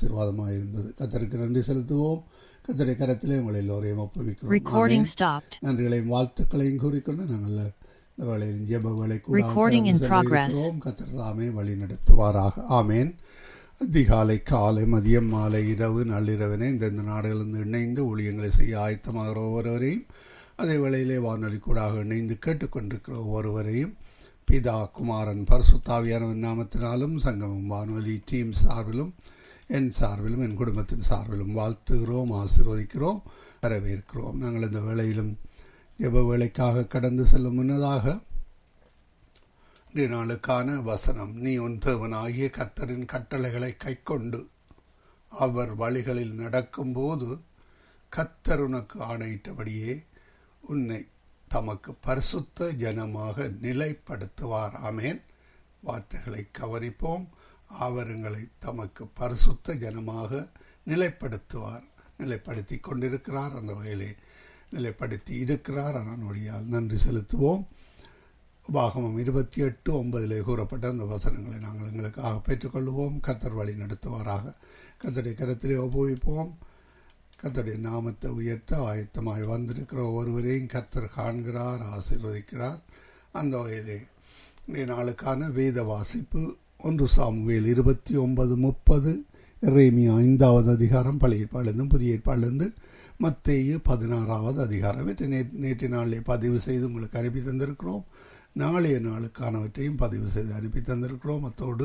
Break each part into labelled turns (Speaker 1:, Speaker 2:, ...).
Speaker 1: ஆசீர்வாதமாக இருந்தது கத்தருக்கு நன்றி செலுத்துவோம் கத்தருடைய கரத்திலே உங்களை எல்லோரையும் ஒப்புவிக்கிறோம்
Speaker 2: Recording
Speaker 1: ஆமென்.
Speaker 2: stopped.
Speaker 1: நன்றிகளையும் வாழ்த்துக்களையும் கூறிக்கொண்டு நாங்கள் இந்த வேளையில் ஜெப வேலை கூட
Speaker 2: Recording in progress.
Speaker 1: கத்தர் தாமே வழி நடத்துவாராக ஆமேன் அதிகாலை காலை மதியம் மாலை இரவு நள்ளிரவினை இந்தந்த நாடுகளிலிருந்து இணைந்து ஊழியங்களை செய்ய ஆயத்தமாகிற ஒவ்வொருவரையும் அதே வேளையிலே வானொலி கூடாக இணைந்து கேட்டுக்கொண்டிருக்கிற ஒவ்வொருவரையும் பிதா குமாரன் பரிசுத்தாவியானவன் நாமத்தினாலும் சங்கமம் வானொலி டீம் சார்பிலும் என் சார்பிலும் என் குடும்பத்தின் சார்பிலும் வாழ்த்துகிறோம் ஆசீர்வதிக்கிறோம் வரவேற்கிறோம் நாங்கள் இந்த வேளையிலும் ஜெப வேலைக்காக கடந்து செல்லும் முன்னதாக இன்றைய நாளுக்கான வசனம் நீ உன் தேவனாகிய கத்தரின் கட்டளைகளை கைக்கொண்டு அவர் வழிகளில் நடக்கும்போது கத்தர் உனக்கு ஆணையிட்டபடியே உன்னை தமக்கு பரிசுத்த ஜனமாக நிலைப்படுத்துவார் ஆமேன் வார்த்தைகளை கவனிப்போம் அவர் எங்களை தமக்கு பரிசுத்த ஜனமாக நிலைப்படுத்துவார் நிலைப்படுத்தி கொண்டிருக்கிறார் அந்த வகையிலே நிலைப்படுத்தி இருக்கிறார் அதனுடையால் நன்றி செலுத்துவோம் உபாகமம் இருபத்தி எட்டு ஒன்பதிலே கூறப்பட்ட அந்த வசனங்களை நாங்கள் எங்களுக்காக பெற்றுக்கொள்வோம் கத்தர் வழி நடத்துவாராக கத்தருடைய கரத்திலே உபயோகிப்போம் கத்தருடைய நாமத்தை உயர்த்த ஆயத்தமாய் வந்திருக்கிற ஒருவரையும் கத்தர் காண்கிறார் ஆசீர்வதிக்கிறார் அந்த வகையிலே இன்றைய நாளுக்கான வேத வாசிப்பு ஒன்று சாமுவேல் இருபத்தி ஒன்பது முப்பது இறைமியா ஐந்தாவது அதிகாரம் பழைய ஏற்பாடிலிருந்து புதிய ஏற்பாடிலிருந்து மத்தேயு பதினாறாவது அதிகாரம் இவற்றை நே நேற்று நாளிலே பதிவு செய்து உங்களுக்கு அனுப்பி தந்திருக்கிறோம் நாளைய நாளுக்கானவற்றையும் பதிவு செய்து அனுப்பி தந்திருக்கிறோம் அத்தோடு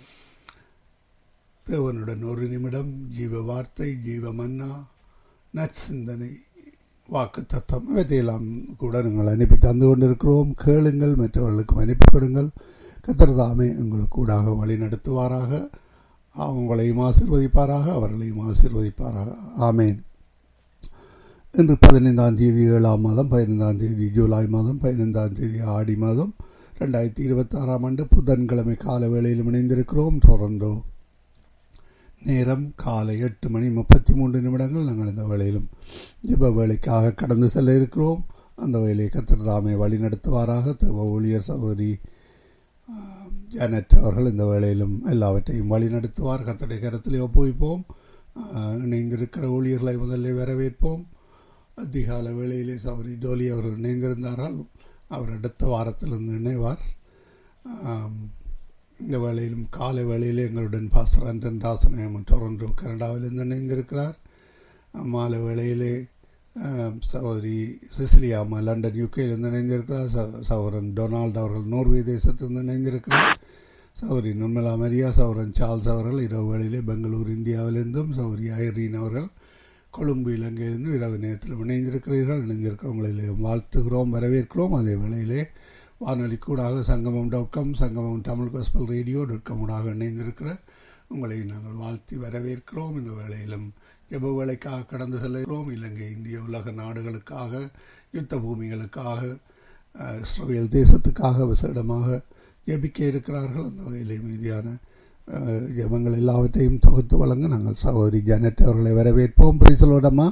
Speaker 1: தேவனுடன் ஒரு நிமிடம் ஜீவ வார்த்தை ஜீவ மன்னா நற்சிந்தனை வாக்கு தத்தம் இவற்றையெல்லாம் கூட நீங்கள் அனுப்பி தந்து கொண்டிருக்கிறோம் கேளுங்கள் மற்றவர்களுக்கும் அனுப்பி கொடுங்கள் கத்தர் தாமே உங்களுக்கு கூடாக வழி நடத்துவாராக அவங்களையும் ஆசிர்வதிப்பாராக அவர்களையும் ஆசிர்வதிப்பாராக ஆமேன் இன்று பதினைந்தாம் தேதி ஏழாம் மாதம் பதினைந்தாம் தேதி ஜூலை மாதம் பதினைந்தாம் தேதி ஆடி மாதம் ரெண்டாயிரத்தி இருபத்தாறாம் ஆண்டு புதன்கிழமை கால வேளையில் இணைந்திருக்கிறோம் டொரண்டோ நேரம் காலை எட்டு மணி முப்பத்தி மூன்று நிமிடங்கள் நாங்கள் இந்த வேளையிலும் ஜெப வேலைக்காக கடந்து செல்ல இருக்கிறோம் அந்த வேலையை கத்தர் தாமே வழி நடத்துவாராக தேவ ஊழியர் சகோதரி ஜானட் அவர்கள் இந்த வேளையிலும் எல்லாவற்றையும் வழி நடத்துவார் கத்தருடைய கரத்திலே ஒப்புவிப்போம் இணைந்திருக்கிற ஊழியர்களை முதலில் வரவேற்போம் அதிகால வேளையிலே சௌரி டோலி அவர்கள் இணைந்திருந்தார்கள் அவர் அடுத்த வாரத்திலிருந்து இணைவார் இந்த வேளையிலும் காலை வேளையிலே எங்களுடன் பாஸ்டர் அன்றன் ராசனயம் டொரண்டோ கனடாவிலிருந்து இணைந்திருக்கிறார் மாலை வேளையிலே சகோதரி சிசிலியா அம்மா லண்டன் யூகேயிலிருந்து இணைந்திருக்கிறார் சகோதரன் டொனால்டு அவர்கள் நோர்வே தேசத்திலிருந்து இணைந்திருக்கிறார் சௌரி நிர்மலா மரியா சௌரன் சார்ல்ஸ் அவர்கள் இரவு வேளையிலே பெங்களூர் இந்தியாவிலிருந்தும் சௌரி ஐரீன் அவர்கள் கொழும்பு இலங்கையிலிருந்து இரவு நேரத்தில் இணைந்திருக்கிறீர்கள் இணைந்திருக்கிறவங்களிலே வாழ்த்துகிறோம் வரவேற்கிறோம் அதே வேளையிலே வானொலி கூடாக சங்கமம் dot com Sangamam Tamil gospel radio dot காமூடாக இணைந்திருக்கிற உங்களை நாங்கள் வாழ்த்தி வரவேற்கிறோம் இந்த வேளையிலும் ஜெப வேலைக்காக கடந்து செல்கிறோம் இலங்கை இந்திய உலக நாடுகளுக்காக யுத்த பூமிகளுக்காக இஸ்ரேல் தேசத்துக்காக விசேடமாக ஜெபிக்க இருக்கிறார்கள் அந்த வகையிலே மீதியான ஜபங்கள் எல்லாவற்றையும் தொகுத்து வழங்க நாங்கள் சகோதரி ஜானட் அவர்களை வரவேற்போம் பிரிசலோடமா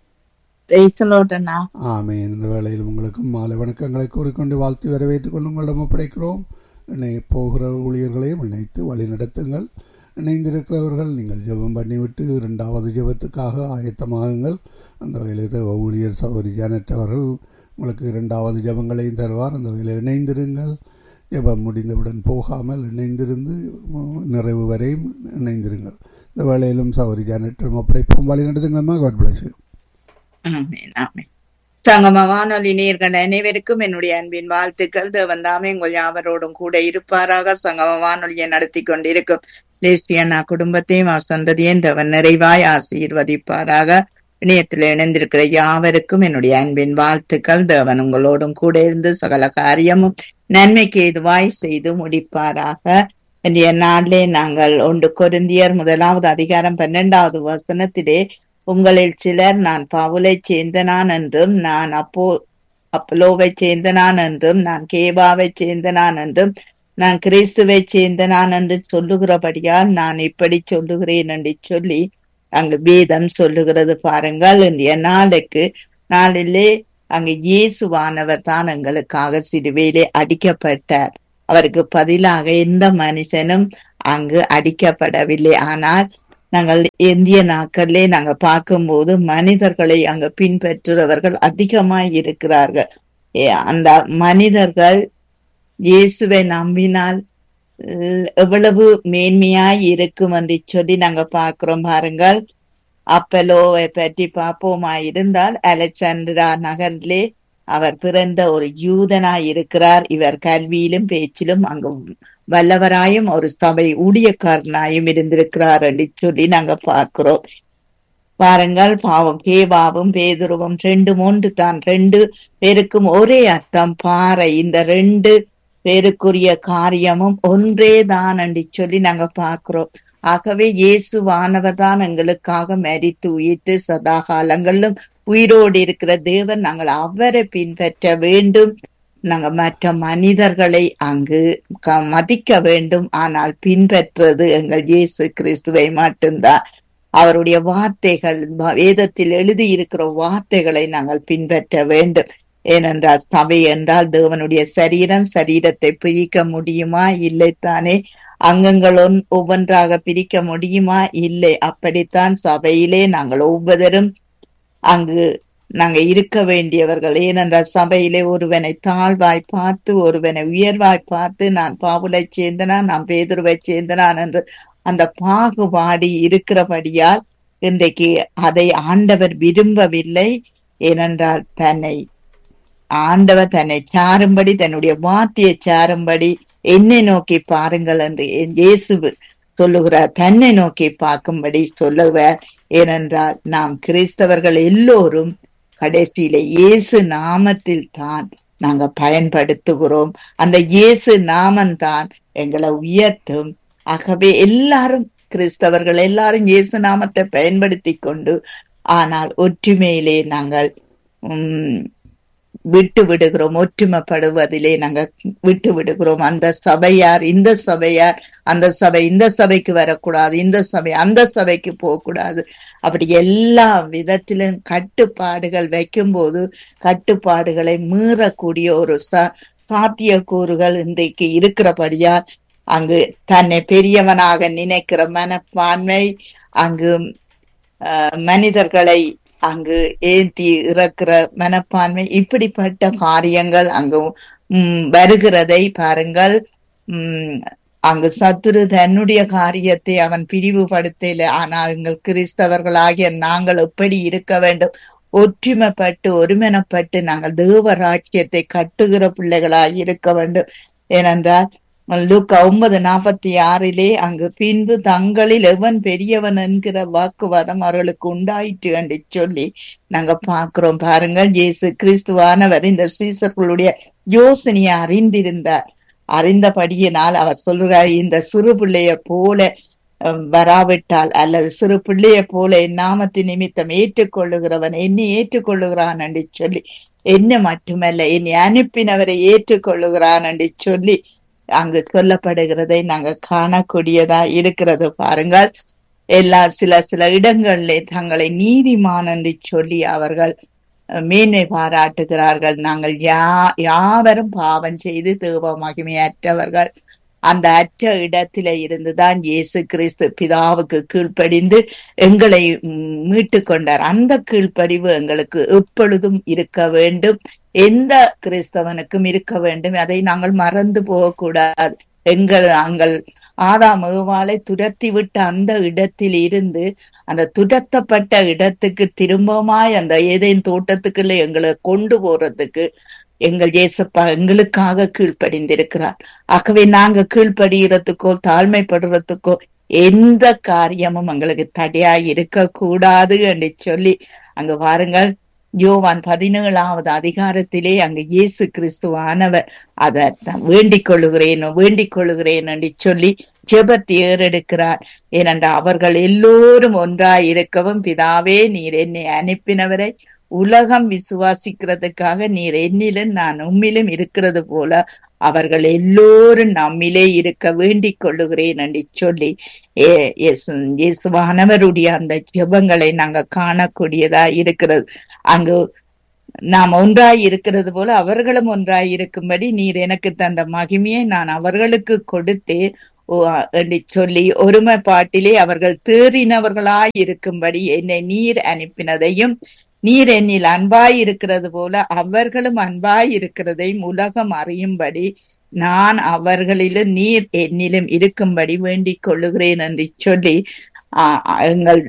Speaker 1: ஆமே இந்த வேளையில் உங்களுக்கும் மாலை வணக்கங்களை கூறிக்கொண்டு வாழ்த்து வரவேற்றுக் கொண்டு உங்களிடம் ஒப்படைக்கிறோம் இணைய போகிற ஊழியர்களையும் இணைத்து வழி நடத்துங்கள் இணைந்திருக்கிறவர்கள் நீங்கள் ஜெபம் பண்ணிவிட்டு இரண்டாவது ஜெபத்துக்காக ஆயத்தமாகுங்கள் அந்த வகையில் ஊழியர் சகோதரி ஜானட் அவர்கள் உங்களுக்கு இரண்டாவது ஜபங்களையும் தருவார் அந்த வகையில் இணைந்திருங்கள் ஜபம் முடிந்தவுடன் போகாமல் இணைந்திருந்து நிறைவு வரையும் இணைந்திருங்கள் இந்த வேளையிலும் சௌரி ஜானட் ஒப்படைப்போம் வழி நடத்துங்கம்மா காட் பிளஸ்
Speaker 3: சங்கம வானொலி நேர்கள் அனைவருக்கும் என்னுடைய அன்பின் வாழ்த்துக்கள் தேவன் தாமே உங்கள் யாவரோடும் கூட இருப்பாராக சங்கம வானொலியை நடத்தி கொண்டிருக்கும் லேஸ்டியனா குடும்பத்தையும் அவர் சந்ததியும் தேவன் நிறைவாய் ஆசீர்வதிப்பாராக இணையத்தில் இணைந்திருக்கிற யாவருக்கும் என்னுடைய அன்பின் வாழ்த்துக்கள் தேவன் உங்களோடும் கூட இருந்து சகல காரியமும் நன்மைக்கு எதுவாய் செய்து முடிப்பாராக இன்றைய நாளிலே நாங்கள் ஒன்று கொருந்தியர் முதலாவது அதிகாரம் பன்னெண்டாவது வசனத்திலே உங்களில் சிலர் நான் பவுலை சேர்ந்த நான் என்றும் நான் அப்போ அப்பலோவை சேர்ந்த நான் என்றும் நான் கேபாவை சேர்ந்த நான் என்றும் நான் கிறிஸ்துவை சேர்ந்த நான் என்று சொல்லுகிறபடியால் நான் இப்படி சொல்லுகிறேன் என்று சொல்லி அங்கு வேதம் சொல்லுகிறது பாருங்கள் இன்றைய நாளுக்கு நாளிலே அங்கு இயேசுவானவர் தான் எங்களுக்காக சிலுவையிலே அடிக்கப்பட்டார் அவருக்கு பதிலாக எந்த மனுஷனும் அங்கு அடிக்கப்படவில்லை ஆனால் நாங்கள் இந்திய நாட்களிலே நாங்க பார்க்கும்போது மனிதர்களை அங்க பின்பற்றுறவர்கள் அதிகமாய் இருக்கிறார்கள் ஏ, அந்த மனிதர்கள் இயேசுவை நம்பினால் அஹ், எவ்வளவு மேன்மையாய் இருக்கும் என்று சொல்லி நாங்க பார்க்கிறோம் பாருங்கள் அப்பலோவை பற்றி பார்ப்போமா இருந்தால் அலெக்சாண்ட்ரா நகரிலே அவர் பிறந்த ஒரு யூதனாய் இருக்கிறார் இவர் கல்வியிலும் பேச்சிலும் அங்கு வல்லவராயும் ஒரு சபை ஊழியக்காரனாயும் இருந்திருக்கிறார் என்று சொல்லி நாங்க பார்க்கிறோம் பாருங்கள் பாவம் கேவாவும் பேதுருவும் ரெண்டு மூன்று தான் ரெண்டு பேருக்கும் ஒரே அர்த்தம் பாறை இந்த ரெண்டு பேருக்குரிய காரியமும் ஒன்றே தான் என்று சொல்லி நாங்க பார்க்கிறோம் ஆகவே இயேசுவானவர் தான் எங்களுக்காக மரித்து உயிர்த்து சதா காலங்களிலும் உயிரோடு இருக்கிற தேவன் நாங்கள் அவரை பின்பற்ற வேண்டும் நாங்க மற்ற மனிதர்களை அங்கு க- மதிக்க வேண்டும் ஆனால் பின்பற்றுறது எங்கள் இயேசு கிறிஸ்துவை மட்டும்தான் அவருடைய வார்த்தைகள் வ- வேதத்தில் எழுதி இருக்கிற வார்த்தைகளை நாங்கள் பின்பற்ற வேண்டும் ஏனென்றால் சபை என்றால் தேவனுடைய சரீரம் சரீரத்தை பிரிக்க முடியுமா இல்லைத்தானே அங்கங்கள் ஒன்- ஒவ்வொன்றாக பிரிக்க முடியுமா இல்லை அப்படித்தான் சபையிலே நாங்கள் ஒவ்வொருவரும் அங்கு நாங்க இருக்க வேண்டியவர்கள் ஏனென்றால் சபையிலே ஒருவனை தாழ்வாய் பார்த்து ஒருவனை உயர்வாய் பார்த்து நான் பாவுலை சேர்ந்தனா நான் பேதுருவை சேர்ந்தனான் என்று அந்த பாகுபாடு இருக்கிறபடியால் இன்றைக்கு அதை ஆண்டவர் விரும்பவில்லை ஏனென்றால் தன்னை ஆண்டவர் தன்னை சாரும்படி தன்னுடைய வார்த்தையை சாரும்படி என்னை நோக்கி பாருங்கள் என்று இயேசு சொல்லுகிறார் தன்னை நோக்கி பார்க்கும்படி சொல்லுகிறார் ஏனென்றால் நாம் கிறிஸ்தவர்கள் எல்லோரும் கடைசியில இயேசு நாமத்தில் தான் நாங்க பயன்படுத்துகிறோம் அந்த இயேசு நாமந்தான் எங்களை உயர்த்தும் ஆகவே எல்லாரும் கிறிஸ்தவர்கள் எல்லாரும் இயேசு நாமத்தை பயன்படுத்தி கொண்டு ஆனால் ஒற்றுமையிலே நாங்கள் உம் விட்டு விடுகிறோம் ஒற்றுமைப்படுவதிலே நாங்க விட்டு விடுகிறோம் அந்த சபையார் இந்த சபையார் அந்த சபை இந்த சபைக்கு வரக்கூடாது இந்த சபை அந்த சபைக்கு போகக்கூடாது அப்படி எல்லா விதத்திலும் கட்டுப்பாடுகள் வைக்கும்போது கட்டுப்பாடுகளை மீறக்கூடிய ஒரு ச சாத்தியக்கூறுகள் இன்றைக்கு இருக்கிறபடியால் அங்கு தன்னை பெரியவனாக நினைக்கிற மனப்பான்மை அங்கு அஹ், மனிதர்களை அங்கு ஏந்தி இறக்கிற மனப்பான்மை இப்படிப்பட்ட காரியங்கள் அங்கு உம், வருகிறதை பாருங்கள் உம், அங்கு சத்துரு தன்னுடைய காரியத்தை அவன் பிரிவுபடுத்தல ஆனால் எங்கள் கிறிஸ்தவர்களாகிய நாங்கள் எப்படி இருக்க வேண்டும் ஒற்றுமைப்பட்டு ஒருமனப்பட்டு நாங்கள் தேவ ராஜ்யத்தை கட்டுகிற பிள்ளைகளாய் இருக்க வேண்டும் ஏனென்றால் லூக்கா ஒன்பது நாற்பத்தி ஆறிலே அங்கு பின்பு தங்களில் எவன் பெரியவன் என்கிற வாக்குவாதம் அவர்களுக்கு உண்டாயிற்று என்று சொல்லி நாங்க பார்க்கிறோம் பாருங்கள் இயேசு கிறிஸ்துவானவர் இந்த சீசர்களுடைய யோசனையை அறிந்திருந்தார் அறிந்தபடியினால் அவர் சொல்லுகிறார் இந்த சிறு பிள்ளைய போல அஹ், வராவிட்டால் அல்லது சிறு பிள்ளைய போல என் நாமத்தின் நிமித்தம் ஏற்றுக்கொள்ளுகிறவன் என்னை ஏற்றுக்கொள்ளுகிறான் என்று சொல்லி என்ன மட்டுமல்ல என்னை அனுப்பினவரை ஏற்றுக்கொள்ளுகிறான் என்று சொல்லி அங்கு சொல்லப்படுகிறதை நாங்க காணக்கூடியதா இருக்கிறது பாருங்கள் எல்லா சில சில இடங்களிலே தங்களை நீதிமான் என்று சொல்லி அவர்கள் அஹ், மேன்மை பாராட்டுகிறார்கள் நாங்கள் யா யாவரும் பாவம் செய்து தேவ மகிமையற்றவர்கள் அந்த அற்ற இடத்தில இருந்துதான் இயேசு கிறிஸ்து பிதாவுக்கு கீழ்ப்படிந்து எங்களை ம், மீட்டுக் கொண்டார் அந்த கீழ்ப்படிவு எங்களுக்கு எப்பொழுதும் இருக்க வேண்டும் எந்த கிறிஸ்தவனுக்கும் இருக்க வேண்டும் அதை நாங்கள் மறந்து போகக்கூடாது எங்கள் நாங்கள் ஆதாம் ஏவாளை துரத்தி விட்ட அந்த இடத்தில் இருந்து அந்த துரத்தப்பட்ட இடத்துக்கு திரும்பமாய் அந்த ஏதேன் தோட்டத்துக்குள்ள எங்களை கொண்டு போறதுக்கு எங்கள் இயேசப்பா எங்களுக்காக கீழ்ப்படிந்திருக்கிறார் ஆகவே நாங்க கீழ்ப்படுகிறதுக்கோ தாழ்மைப்படுறதுக்கோ எந்த காரியமும் எங்களுக்கு தடையாய் இருக்க கூடாது என்று சொல்லி அங்க வாருங்கள் யோவான் பதினேழாவது அதிகாரத்திலே அங்கு இயேசு கிறிஸ்துவானவர் அதை நான் வேண்டிக் கொள்ளுகிறேன் வேண்டிக் கொள்ளுகிறேன் என்று சொல்லி ஜெபத்தை ஏறெடுக்கிறார் ஏனென்றால் அவர்கள் எல்லோரும் ஒன்றாய் இருக்கவும் பிதாவே நீர் என்னை அனுப்பினவரை உலகம் விசுவாசிக்கிறதுக்காக நீர் என்னிலும் நான் உம்மிலும் இருக்கிறது போல அவர்கள் எல்லோரும் நம்மிலே இருக்க வேண்டிக் கொள்ளுகிறேன் என்று சொல்லி ஏ இயேசு இயேசுவானவருடைய அந்த ஜெபங்களை நாங்க காணக்கூடியதா இருக்கிறது அங்கு நாம் ஒன்றாய் இருக்கிறது போல அவர்களும் ஒன்றாய் இருக்கும்படி நீர் எனக்கு தந்த மகிமையை நான் அவர்களுக்கு கொடுத்தேன் என்று சொல்லி ஒருமைப்பாட்டிலே அவர்கள் தேறினவர்களாய் இருக்கும்படி என்னை நீர் அனுப்பினதையும் நீர் என்னில் அன்பாய் இருக்கிறது போல அவர்களும் அன்பாய் இருக்கிறதையும் உலகம் அறியும்படி நான் அவர்களிலும் நீர் என்னிலும் இருக்கும்படி வேண்டிக் கொள்ளுகிறேன் என்று சொல்லி எங்கள்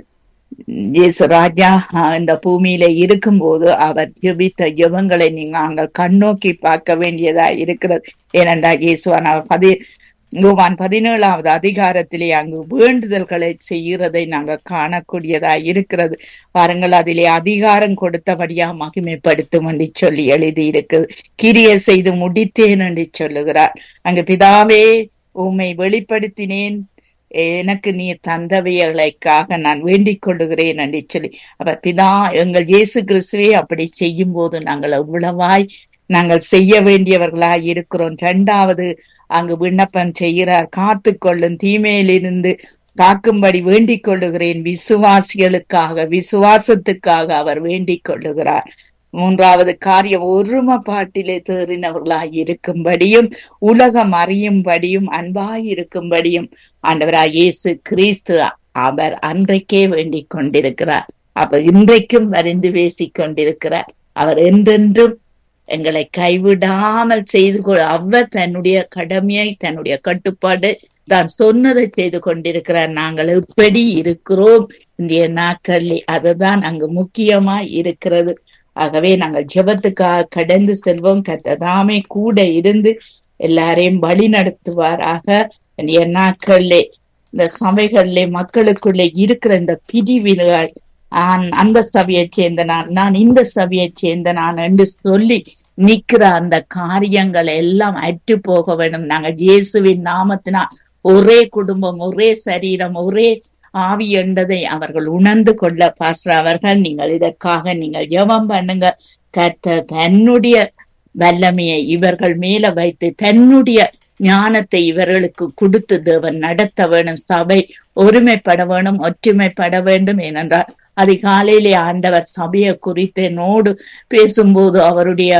Speaker 3: இயேசு ராஜா இந்த பூமியில இருக்கும்போது அவர் ஜெபித்த ஜெபங்களை நீங்க அங்க கண்ணோக்கி பார்க்க வேண்டியதா இருக்கிறது ஏனென்றா இயேசுவான் பதி யோவான் பதினேழாவது அதிகாரத்திலே அங்கு வேண்டுதல்களை செய்கிறதை நாங்க காணக்கூடியதா இருக்கிறது பாருங்கள் அதிலே அதிகாரம் கொடுத்தபடியா மகிமைப்படுத்தும் என்று சொல்லி எழுதி இருக்குது கிரிய செய்து முடித்தேன் என்று சொல்லுகிறார் அங்கு பிதாவே உம்மை வெளிப்படுத்தினேன் எனக்கு நீ தந்தவைகளுக்காக நான் வேண்டிக் கொள்ளுகிறேன் என்று சொல்லி அப்ப பிதா எங்கள் இயேசு கிறிஸ்துவே அப்படி செய்யும் போது நாங்கள் எவ்வளவாய் நாங்கள் செய்ய வேண்டியவர்களாய் இருக்கிறோம் இரண்டாவது அங்கு விண்ணப்பம் செய்கிறார் காத்து கொள்ளும் தீமையிலிருந்து காக்கும்படி வேண்டிக் கொள்ளுகிறேன் விசுவாசிகளுக்காக விசுவாசத்துக்காக அவர் வேண்டிக் கொள்ளுகிறார் மூன்றாவது காரியம் ஒருமைப்பாட்டிலே தேறினவர்களாய் இருக்கும்படியும் உலகம் அறியும்படியும் அன்பாய் இருக்கும்படியும் ஆண்டவராய் இயேசு கிறிஸ்து அவர் அன்றைக்கே வேண்டிக் கொண்டிருக்கிறார் அப்ப இன்றைக்கும் வரிந்து பேசிக் கொண்டிருக்கிறார் அவர் என்றென்றும் எங்களை கைவிடாமல் செய்து அவர் தன்னுடைய கடமையை தன்னுடைய கட்டுப்பாடு தான் சொன்னதை செய்து கொண்டிருக்கிறார் நாங்கள் எப்படி இருக்கிறோம் இந்திய நாட்களில் அதுதான் அங்கு முக்கியமா இருக்கிறது ஆகவே நாங்கள் ஜெபத்துக்காக கடந்து செல்வோம் கத்ததாமே கூட இருந்து எல்லாரையும் வழி நடத்துவாராக இந்திய நாட்களிலே இந்த சபைகளிலே மக்களுக்குள்ளே இருக்கிற இந்த பிரிவினைகள் அந்த சபையை சேர்ந்த நான் நான் இந்த சபையை சேர்ந்த நான் என்று சொல்லி நிக்கிற அந்த காரியங்கள் எல்லாம் அற்று போக வேண்டும் நாங்கள் இயேசுவின் நாமத்தினால் ஒரே குடும்பம் ஒரே சரீரம் ஒரே ஆவி என்றதை அவர்கள் உணர்ந்து கொள்ள பாஸ்டர் அவர்கள் நீங்கள் இதற்காக நீங்கள் ஜெபம் பண்ணுங்க கத்த தன்னுடைய வல்லமையை இவர்கள் மேல வைத்து தன்னுடைய ஞானத்தை இவர்களுக்கு கொடுத்து தேவன் நடத்த வேணும் சபை ஒருமைப்பட வேணும் ஒற்றுமைப்பட வேண்டும் ஏனென்றால் அதிகாலையிலே ஆண்டவர் சபையை குறித்து என்னோடு பேசும்போது அவருடைய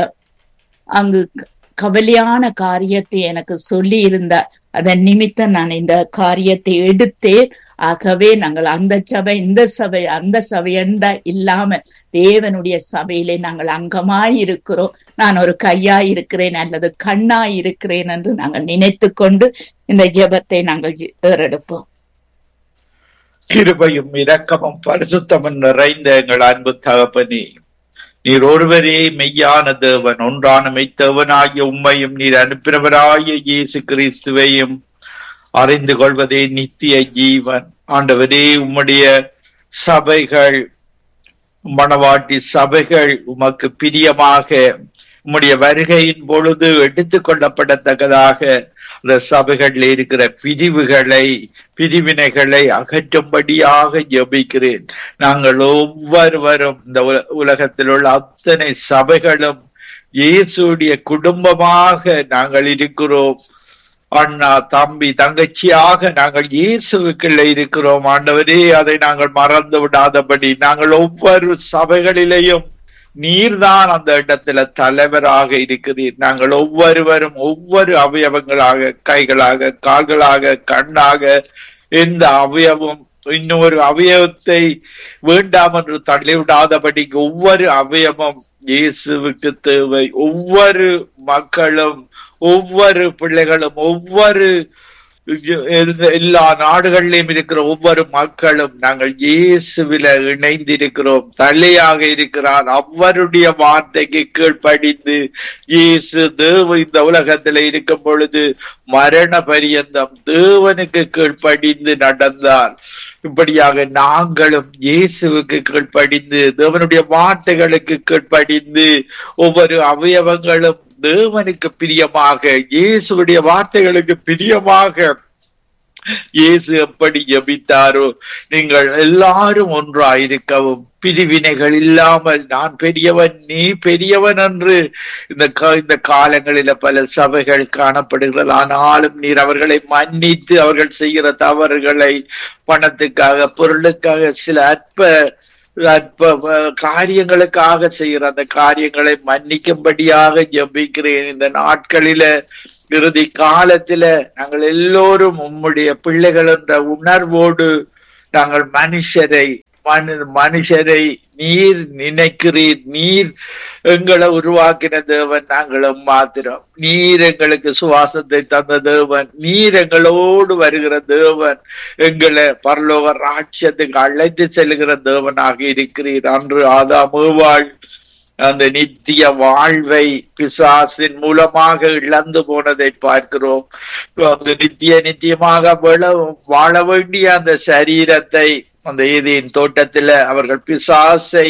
Speaker 3: அங்கு கவலையான காரியத்தை எனக்கு சொல்லி இருந்தார் அதன் நிமித்தம் நான் இந்த காரியத்தை எடுத்தேன் ஆகவே நாங்கள் அந்த சபை இந்த சபை அந்த சபை என்ற இல்லாம தேவனுடைய சபையிலே நாங்கள் அங்கமாய் இருக்கிறோம் நான் ஒரு கையாய் இருக்கிறேன் அல்லது கண்ணாய் இருக்கிறேன் என்று நாங்கள் நினைத்து கொண்டு இந்த ஜெபத்தை நாங்கள் ஏறெடுப்போம்
Speaker 2: கிருபையும் இரக்கமும் பரிசுத்தமும் நிறைந்த எங்கள் அன்பு தகப்பனே நீர் ஒருவரே மெய்யான தேவன் ஒன்றான மெய்த்தேவனாகிய உண்மையும் நீர் அனுப்பினவராய இயேசு கிறிஸ்துவையும் அறிந்து கொள்வதே நித்திய ஜீவன் ஆண்டவரே உம்முடைய சபைகள் மணவாட்டி சபைகள் உமக்கு பிரியமாக உம்முடைய வருகையின் பொழுது எடுத்துக் கொள்ளப்படத்தக்கதாக அந்த சபைகளில் இருக்கிற பிரிவுகளை பிரிவினைகளை அகற்றும்படியாக ஜபிக்கிறேன் நாங்கள் ஒவ்வொருவரும் இந்த உலகத்தில் உள்ள அத்தனை சபைகளும் இயேசுடைய குடும்பமாக நாங்கள் இருக்கிறோம் அண்ணா தம்பி தங்கச்சியாக நாங்கள் இயேசுக்குள்ள இருக்கிறோம் ஆண்டவரே அதை நாங்கள் மறந்து விடாதபடி நாங்கள் ஒவ்வொரு சபைகளிலேயும் நீர்தான் அந்த இடத்துல தலைவராக இருக்கிறீர் நாங்கள் ஒவ்வொருவரும் ஒவ்வொரு அவயவங்களாக கைகளாக கால்களாக கண்ணாக எந்த அவயவம் இன்னொரு அவயவத்தை வேண்டாம் என்று தள்ளிவிடாதபடி ஒவ்வொரு அவயவம் இயேசுவுக்கு தேவை ஒவ்வொரு மக்களும் ஒவ்வொரு பிள்ளைகளும் ஒவ்வொரு எல்லா நாடுகளிலும் இருக்கிற ஒவ்வொரு மக்களும் நாங்கள் இயேசுவில இணைந்திருக்கிறோம் தலையாக இருக்கிறார் அவருடைய வார்த்தைக்கு கீழ்ப்படிந்து இயேசு தேவ இந்த உலகத்துல இருக்கும் பொழுது மரண பரியந்தம் தேவனுக்கு கீழ்ப்படிந்து நடந்தார் இப்படியாக நாங்களும் இயேசுவுக்கு கீழ்ப்படிந்து தேவனுடைய வார்த்தைகளுக்கு கீழ்ப்படிந்து ஒவ்வொரு அவயவங்களும் தேவனுக்கு பிரியமாக இயேசுடைய வார்த்தைகளுக்கு பிரியமாக இயேசு எப்படி ஜபித்தாரோ நீங்கள் எல்லாரும் ஒன்றாயிருக்கவும் பிரிவினைகள் இல்லாமல் நான் பெரியவன் நீ பெரியவன் என்று இந்த இந்த காலங்களில பல சபைகள் காணப்படுகிறது ஆனாலும் நீர் அவர்களை மன்னித்து அவர்கள் செய்கிற தவறுகளை பணத்துக்காக பொருளுக்காக சில அற்ப அற்ப காரியங்களுக்காக செய்கிற அந்த காரியங்களை மன்னிக்கும்படியாக ஜபிக்கிறேன் இந்த நாட்களில இறுதி காலத்தில நாங்கள் எல்லோரும் உம்முடைய பிள்ளைகள் என்ற உணர்வோடு நாங்கள் மனுஷரை மனு- மனுஷரை நீர் நினைக்கிறீர் நீர் எங்களை உருவாக்கின தேவன் நாங்களும் மாத்திரம் நீர் எங்களுக்கு சுவாசத்தை தந்த தேவன் நீர் எங்களோடு வருகிற தேவன் எங்களை பரலோக ராட்சியத்துக்கு அழைத்து செல்லுகிற தேவனாக இருக்கிறீர் அன்று ஆதாம் ஏவாள் அந்த நித்திய வாழ்வை பிசாசின் மூலமாக இழந்து போனதை பார்க்கிறோம் அந்த நித்திய நித்தியமாக வாழ- வாழ வேண்டிய அந்த சரீரத்தை அந்த ஏதேன் தோட்டத்துல அவர்கள் பிசாசை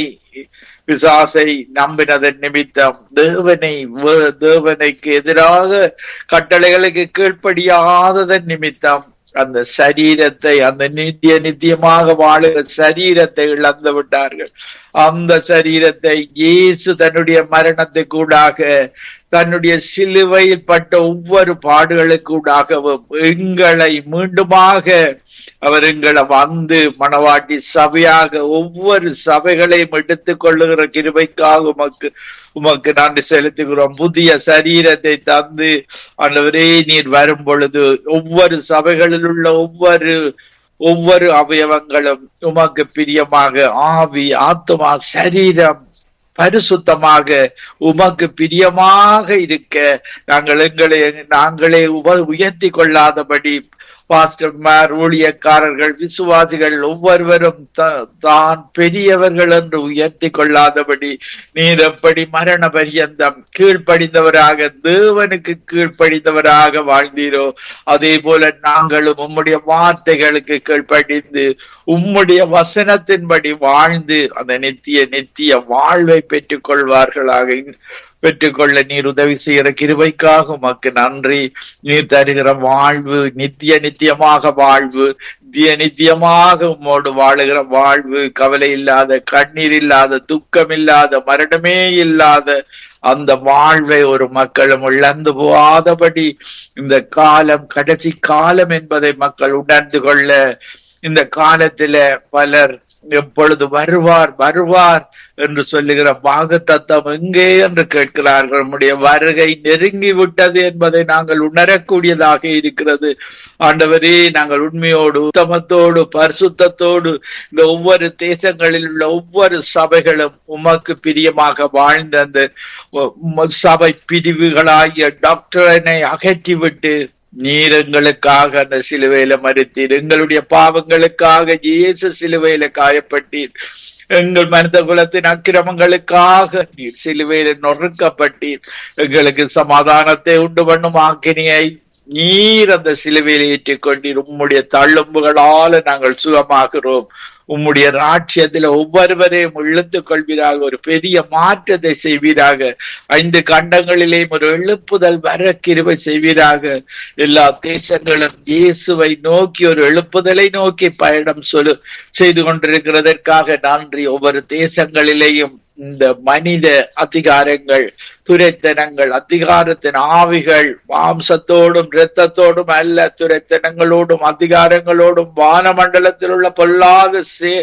Speaker 2: பிசாசை நம்பினதன் நிமித்தம் தேவனை வே- தேவனுக்கு எதிராக கட்டளைகளுக்கு கீழ்ப்படியாததன் நிமித்தம் அந்த சரீரத்தை அந்த நித்திய நித்தியமாக வாழுகிற சரீரத்தை இழந்து விட்டார்கள் அந்த சரீரத்தை இயேசு தன்னுடைய மரணத்துக்கூடாக தன்னுடைய சிலுவையில் பட்ட ஒவ்வொரு பாடுகளுக்கூடாகவும் எங்களை மீண்டுமாக அவர் எங்களை வந்து மணவாட்டி சபையாக ஒவ்வொரு சபைகளையும் எடுத்துக் கொள்ளுகிற கிருபைக்காக உமக்கு உமக்கு நன்றி செலுத்துகிறோம் புதிய சரீரத்தை தந்து ஆண்டவரே நீர் வரும் பொழுது ஒவ்வொரு சபைகளில் உள்ள ஒவ்வொரு ஒவ்வொரு அவயவங்களும் உமக்கு பிரியமாக ஆவி ஆத்மா சரீரம் பரிசுத்தமாக உமக்கு பிரியமாக இருக்க நாங்கள் எங்களை நாங்களே உப உயர்த்தி கொள்ளாதபடி பாஸ்டர்மார் ஊழியக்காரர்கள் விசுவாசிகள் ஒவ்வொருவரும் த- தான் பெரியவர்கள் என்று உயர்த்தி கொள்ளாதபடி நீர் எப்படி மரண பரியந்தம் கீழ்ப்படிந்தவராக தேவனுக்கு கீழ்ப்படிந்தவராக வாழ்ந்தீரோ அதே போல நாங்களும் உம்முடைய வார்த்தைகளுக்கு கீழ்ப்படிந்து உம்முடைய வசனத்தின்படி வாழ்ந்து அந்த நித்திய நித்திய வாழ்வை பெற்றுக் கொள்வார்களாக பெற்றுக்கொள்ள நீர் உதவி செய்கிற கிருபைக்காக உமக்கு நன்றி நீர் தருகிற வாழ்வு நித்திய நித்தியமாக வாழ்வு நித்திய நித்தியமாக உம்மோடு வாழுகிற வாழ்வு கவலை இல்லாத கண்ணீர் இல்லாத துக்கம் இல்லாத மரணமே இல்லாத அந்த வாழ்வை ஒரு மக்களும் இழந்து போகாதபடி இந்த காலம் கடைசி காலம் என்பதை மக்கள் உணர்ந்து கொள்ள இந்த காலத்தில பலர் எப்பொழுது வருவார் வருவார் என்று சொல்லுகிற வாக்குத்தத்தம் எங்கே என்று கேட்கிறார்கள் நம்முடைய வருகை நெருங்கி விட்டது என்பதை நாங்கள் உணரக்கூடியதாக இருக்கிறது ஆண்டவரே நாங்கள் உண்மையோடு உத்தமத்தோடு பரிசுத்தத்தோடு இந்த ஒவ்வொரு தேசங்களில் உள்ள ஒவ்வொரு சபைகளும் உமக்கு பிரியமாக வாழ்ந்த அந்த உம் சபை பிரிவுகளாகிய டாக்டரனை அகற்றிவிட்டு நீர் எங்களுக்காக அந்த சிலுவையில மறுத்தீர் எங்களுடைய பாவங்களுக்காக இயேசு சிலுவையில காயப்பட்டீர் எங்கள் மனித குலத்தின் அக்கிரமங்களுக்காக நீர் சிலுவையில நொறுக்கப்பட்டீர் எங்களுக்கு சமாதானத்தை உண்டு பண்ணும் ஆக்கினியை நீர் அந்த சிலுவையில் ஏற்றிக் கொண்டீர் உம்முடைய தள்ளும்புகளால நாங்கள் சுகமாகிறோம் உம்முடைய ராட்சியத்துல ஒவ்வொருவரையும் இழுத்துக் கொள்வீராக ஒரு பெரிய மாற்றத்தை செய்வீராக ஐந்து கண்டங்களிலேயும் ஒரு எழுப்புதல் வர கிருபை செய்வீராக எல்லா தேசங்களும் இயேசுவை நோக்கி ஒரு எழுப்புதலை நோக்கி பயணம் சொல்லு செய்து கொண்டிருக்கிறதற்காக நன்றி ஒவ்வொரு தேசங்களிலேயும் இந்த மனித அதிகாரங்கள் துரைத்தனங்கள் அதிகாரத்தின் ஆவிகள் மாம்சத்தோடும் இரத்தத்தோடும் அல்ல துரைத்தனங்களோடும் அதிகாரங்களோடும் வானமண்டலத்தில் உள்ள பொல்லாத சே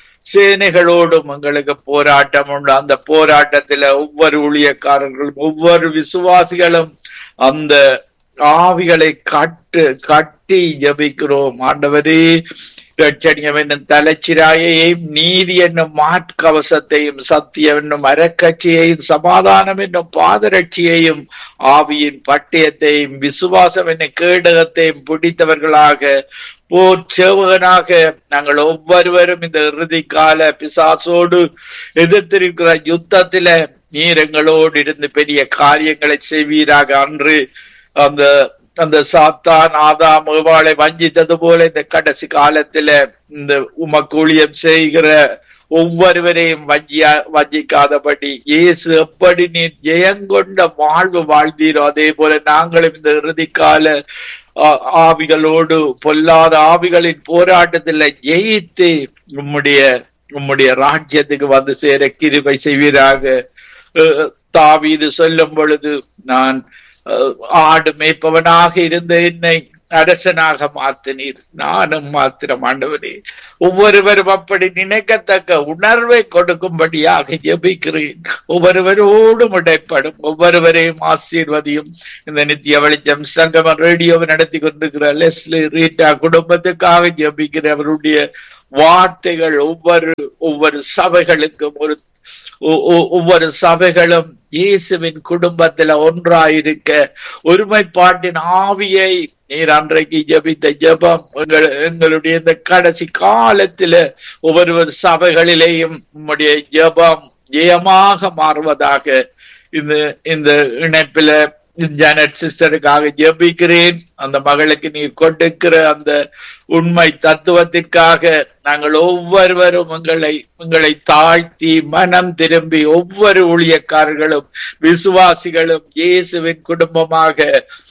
Speaker 2: சேனைகளோடும் எங்களுக்கு போராட்டம் உண்டு அந்த போராட்டத்துல ஒவ்வொரு ஊழியக்காரர்களும் ஒவ்வொரு விசுவாசிகளும் அந்த ஆவிகளை கட்டு கட்டி ஜபிக்கிறோம் ஆண்டவரே ரட்சணியம் என்னும் தலைச்சிராயையும் நீதி என்னும் மாற்கவசத்தையும் சத்தியம் என்னும் அறக்கட்சியையும் சமாதானம் என்னும் பாதரட்சியையும் ஆவியின் பட்டயத்தையும் விசுவாசம் என்னும் கேடகத்தையும் பிடித்தவர்களாக போர் சேவகனாக நாங்கள் ஒவ்வொருவரும் இந்த இறுதி கால பிசாசோடு எதிர்த்திருக்கிற யுத்தத்தில நீர் எங்களோடு இருந்து பெரிய காரியங்களை செய்வீராக அன்று அந்த அந்த சாத்தான் ஆதாம் ஏவாளை வஞ்சித்தது போல இந்த கடைசி காலத்துல இந்த உமக்கு ஊழியம் செய்கிற ஒவ்வொருவரையும் வஞ்சியா வஞ்சிக்காதபடி இயேசு எப்படி நீ ஜெயங்கொண்ட வாழ்வு வாழ்ந்தீரோ அதே போல நாங்களும் இந்த இறுதி கால ஆ- ஆவிகளோடு பொல்லாத ஆவிகளின் போராட்டத்துல ஜெயித்து உம்முடைய உம்முடைய ராஜ்யத்துக்கு வந்து சேர கிருபை செய்வீராக அஹ், தாவீது சொல்லும் பொழுது நான் அஹ், ஆடு மேய்ப்பவனாக இருந்த என்னை அரசனாக மாத்தினீர் நானும் மாத்திரம் ஆண்டவரே ஒவ்வொருவரும் அப்படி நினைக்கத்தக்க உணர்வை கொடுக்கும்படியாக ஜெபிக்கிறேன் ஒவ்வொருவரோடும் இடைப்படும் ஒவ்வொருவரையும் ஆசீர்வதியும் இந்த நித்திய வெளிச்சம் சங்கமம் ரேடியோவை நடத்தி கொண்டிருக்கிற லெஸ்லி ரீட்டா குடும்பத்துக்காக ஜெபிக்கிற அவருடைய வார்த்தைகள் ஒவ்வொரு ஒவ்வொரு சபைகளுக்கும் ஒரு ஒ- ஒ- ஒவ்வொரு சபைகளும் இயேசுவின் குடும்பத்துல ஒன்றாயிருக்க ஒருமைப்பாட்டின் ஆவியை நீர் அன்றைக்கு ஜெபித்த ஜெபம் எங்கள் எங்களுடைய இந்த கடைசி காலத்துல ஒவ்வொரு சபைகளிலேயும் உம்முடைய ஜெபம் ஜெயமாக மாறுவதாக இந்த இந்த இணைப்பில ஜானட் சிஸ்டருக்காக ஜெபிக்கிறேன் அந்த மகளுக்கு நீர் கொடுக்கிற அந்த உண்மை தத்துவத்திற்காக நாங்கள் ஒவ்வொருவரும் உங்களை உங்களை தாழ்த்தி மனம் திரும்பி ஒவ்வொரு ஊழியக்காரர்களும் விசுவாசிகளும் இயேசுவின் குடும்பமாக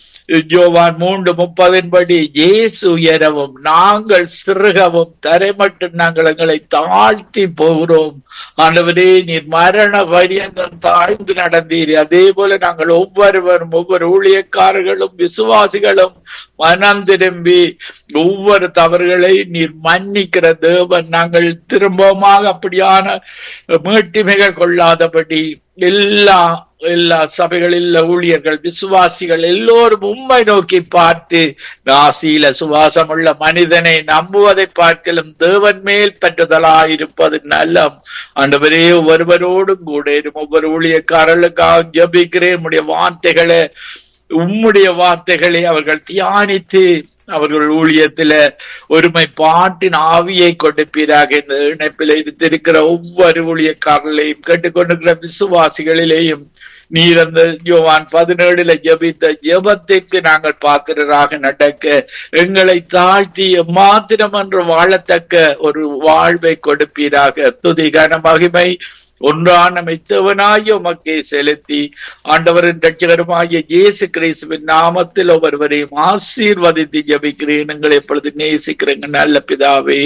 Speaker 2: யோவான் மூன்று முப்பதின் படி இயேசு உயரவும் நாங்கள் சிறுகவும் தரை மட்டும் நாங்கள் எங்களை தாழ்த்தி போகிறோம் ஆண்டவரே நீர் மரண பரியந்தம் தாழ்ந்து நடந்தீர் அதே போல நாங்கள் ஒவ்வொருவரும் ஒவ்வொரு ஊழியக்காரர்களும் விசுவாசிகளும் மனம் திரும்பி ஒவ்வொரு தவறுகளை நீர் மன்னிக்கிற தேவன் நாங்கள் திரும்பமாக அப்படியான மீட்டிமைகள் கொள்ளாதபடி எல்லா எல்லா சபைகளில் உள்ள ஊழியர்கள் விசுவாசிகள் எல்லோரும் உண்மை நோக்கி பார்த்து நாசியில சுவாசமுள்ள மனிதனை நம்புவதை பார்க்கலும் தேவன் மேல் பற்றுதலாயிருப்பது நல்லம் ஆண்டவரே ஒருவரோடும் கூட இரும். ஒவ்வொரு ஊழியக்காரர்களுக்காக ஜபிக்கிறேன் உம்முடைய வார்த்தைகளை உம்முடைய வார்த்தைகளை அவர்கள் தியானித்து அவர்கள் ஊழியத்தில ஒருமை பாட்டின் ஆவியை கொடுப்பீராக இந்த இணைப்பில் இருந்திருக்கிற ஒவ்வொரு ஊழியக்காரர்களையும் கேட்டுக்கொண்டிருக்கிற விசுவாசிகளிலேயும் நீர் அந்த யோவான் பதினேழுல ஜெபித்த ஜெபத்திற்கு நாங்கள் பாத்திரராக நடக்க எங்களை தாழ்த்தி மாத்திரம் என்று வாழத்தக்க ஒரு வாழ்வை கொடுப்பீராக துதி கன மகிமை ஒன்றான மெத்தவனாய் உமக்கே செலுத்தி ஆண்டவரின் ரட்சகருமாகிய இயேசு கிறிஸ்துவின் நாமத்தில் ஒவ்வொருவரையும் ஆசீர்வதித்து ஜபிக்கிறேன் எங்களை எப்பொழுது நேசிக்கிறேங்க நல்ல பிதாவே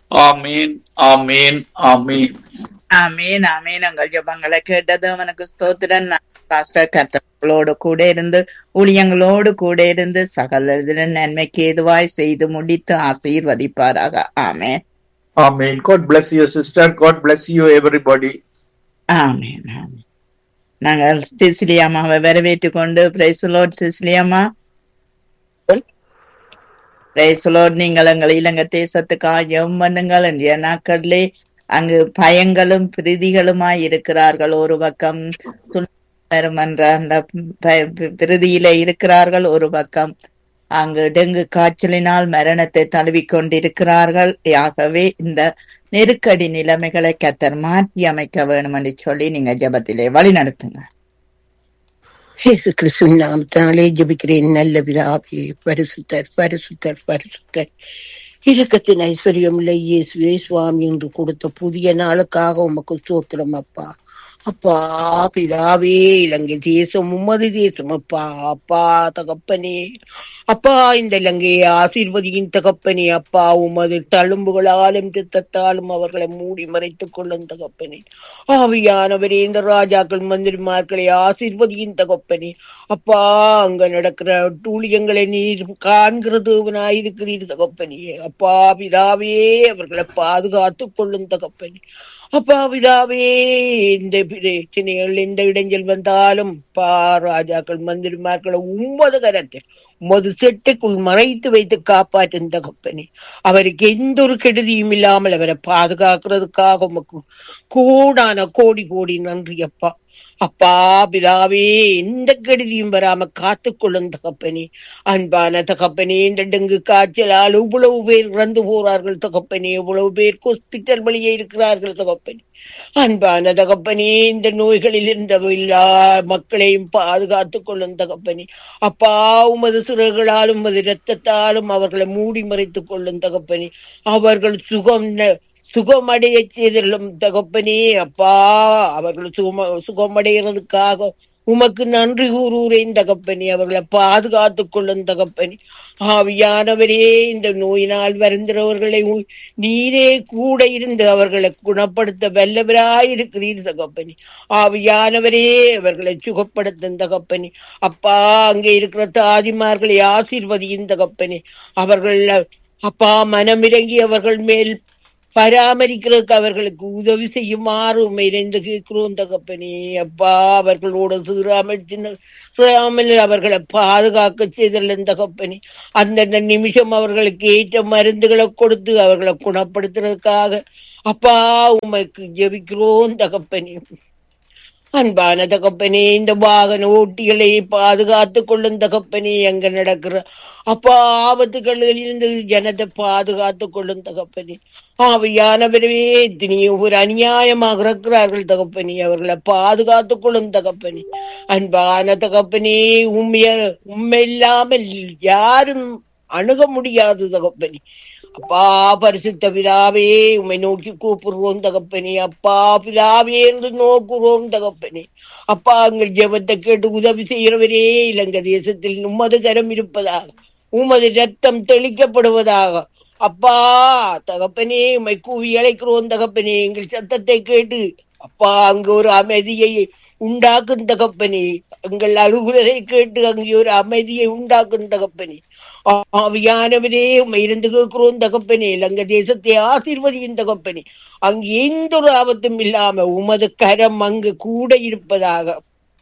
Speaker 2: ஆமீன் ஆமீன் ஆமீன்
Speaker 3: ஆமீன் ஆமீன் உங்கள் ஜபங்களை கேட்டது அவனுக்கு ஸ்தோத்திரன் பாஸ்டர் கர்த்தர்களோடு கூட இருந்து ஊழியங்களோடு கூட இருந்து சகல இதிலும் நன்மைக்கு ஏதுவாய் செய்து முடித்து ஆசீர்வதிப்பாராக ஆமேன்
Speaker 2: ஆமீன் God bless you sister God bless you everybody
Speaker 3: ஆமேன் ஆமேன் நாங்கள் சிசிலியாமாவை வரவேற்றுக் கொண்டு பிரைசலோட் சிசிலியாமா பிரைசலோட் நீங்கள் எங்கள் இலங்கை தேசத்துக்காக ஜெபம் பண்ணுங்கள் இன்றைய நாட்களிலே அங்கு பயங்களும் பிரதிகளுமாய் இருக்கிறார்கள் ஒரு பக்கம் துன்பம் என்ற அந்த ப- பிரதியில இருக்கிறார்கள் ஒரு பக்கம் அங்கு டெங்கு காய்ச்சலினால் மரணத்தை தழுவிக் கொண்டிருக்கிறார்கள் ஆகவே இந்த நெருக்கடி நிலைமைகளை கத்தர் மாற்றி அமைக்க வேணும் என்று சொல்லி நீங்க ஜெபத்திலே வழி நடத்துங்க
Speaker 4: இயேசு கிறிஸ்துவின் நாமத்தினாலே ஜெபிக்கிறேன் நல்ல பிதாவே பரிசுத்தர் பரிசுத்தர் பரிசுத்தர் இரக்கத்தின் ஐஸ்வர்யம் உள்ள இயேசுவே சுவாமி என்று கொடுத்த புதிய நாளுக்காக உமக்கு சோத்திரம் அப்பா அப்பா பிதாவே இலங்கை தேசம் உமது தேசம் அப்பா அப்பா தகப்பனே அப்பா இந்த இலங்கையை ஆசீர்வதியின் தகப்பனே அப்பா உமது தழும்புகளாலும் திட்டத்தாலும் அவர்களை மூடி மறைத்துக் கொள்ளும் தகப்பனே ஆவியானவரே இந்த ராஜாக்கள் மந்திரிமார்களை ஆசீர்வதியின் தகப்பனே அப்பா அங்க நடக்கிற ஊழியங்களை நீர் காண்கிற தேவனாயிருக்கிறீர் தகப்பனே அப்பா பிதாவே அவர்களை பாதுகாத்துக் கொள்ளும் தகப்பனே அப்பா பிதாவே இந்த பிரச்சனைகள் எந்த இடைஞ்சல் வந்தாலும் பா ராஜாக்கள் மந்திரிமார்களை உம்மது கரத்தில் உமது செட்டுக்குள் மறைத்து வைத்து காப்பாற்றும் தகப்பனே அவருக்கு எந்த ஒரு கெடுதியும் இல்லாமல் அவரை பாதுகாக்கிறதுக்காக உமக்கு கோடான கோடி கோடி நன்றி அப்பா அப்பா பிதாவே எந்த கெடுதியும் வராம காத்துக்கொள்ளும் தகப்பனே அன்பான தகப்பனே இந்த டெங்கு காய்ச்சலால் இவ்வளவு பேர் இறந்து போறார்கள் தகப்பனே இவ்வளவு பேர் ஹாஸ்பிட்டல் வழியே இருக்கிறார்கள் தகப்பனே அன்பான தகப்பனே இந்த நோய்களில் இருந்த எல்லா மக்களையும் பாதுகாத்துக் கொள்ளும் தகப்பனே அப்பா உமது சிறகுகளாலும் உமது இரத்தத்தாலும் அவர்களை மூடி மறைத்துக் கொள்ளும் தகப்பனே அவர்கள் சுகம் ந- சுகமடைய செய்தலும் தகப்பனே அப்பா அவர்கள் சுகம சுகமடைகிறதுக்காக உமக்கு நன்றி கூறுகிறேன் தகப்பனே அவர்களை பாதுகாத்துக் கொள்ளும் தகப்பனே ஆவியானவரே இந்த நோயினால் வருந்துறவர்களை உ- நீரே கூட இருந்து அவர்களை குணப்படுத்த வல்லவராயிருக்கிறீர் தகப்பனே ஆவியானவரே அவர்களை சுகப்படுத்தும் தகப்பனே அப்பா அங்கே இருக்கிற தாதிமார்களை ஆசீர்வதியும் தகப்பனே அவர்கள் அப்பா மனமிறங்கி அவர்கள் மேல் பராமரிக்கிறதுக்கு அவர்களுக்கு உதவி செய்யுமாறு உண்மை இணைந்து கேட்கிறோம் தகப்பனே அப்பா அவர்களோடு சீராமல் சின்ன சிறாமல் அவர்களை பாதுகாக்க செய்தல் தகப்பனே அந்தந்த நிமிஷம் அவர்களுக்கு ஏற்ற மருந்துகளை கொடுத்து அவர்களை குணப்படுத்துறதுக்காக அப்பா உமைக்கு ஜெபிக்கிறோம் தகப்பனே அன்பான தகப்பனே இந்த வாகன ஓட்டிகளை பாதுகாத்துக் கொள்ளும் தகப்பனே எங்க நடக்கிற அப்பா ஆபத்துகளில் இருந்து ஜனத்தை பாதுகாத்துக் கொள்ளும் தகப்பனே ஆவியானவரவே எத்தனையோ ஒரு அநியாயமாக இருக்கிறார்கள் தகப்பனே அவர்களை பாதுகாத்துக் கொள்ளும் தகப்பனே அன்பான தகப்பனே உண்மைய உண்மை இல்லாமல் யாரும் அணுக முடியாது தகப்பனே அப்பா பரிசுத்த பிதாவே உம்மை நோக்கி கூப்பிடுறோம் தகப்பனே அப்பா பிதாவே என்று நோக்குறோம் தகப்பனே அப்பா எங்கள் ஜெபத்தை கேட்டு உதவி செய்கிறவரே இலங்கை தேசத்தில் உமது கரம் இருப்பதாக உமது ரத்தம் தெளிக்கப்படுவதாக அப்பா தகப்பனே உம்மை கூவி அழைக்கிறோம் தகப்பனே எங்கள் சத்தத்தை கேட்டு அப்பா அங்கு ஒரு அமைதியை உண்டாக்கும் தகப்பனே எங்கள் அலுவலரை கேட்டு அங்கே ஒரு அமைதியை உண்டாக்கும் தகப்பனே ஆவியானவரே உம்மை இருந்து கேட்கிறோம் தகப்பனே இலங்கை தேசத்தை ஆசீர்வதியும் தகப்பனே அங்கு எந்த ஒரு ஆபத்தும் இல்லாம உமது கரம் அங்கு கூட இருப்பதாக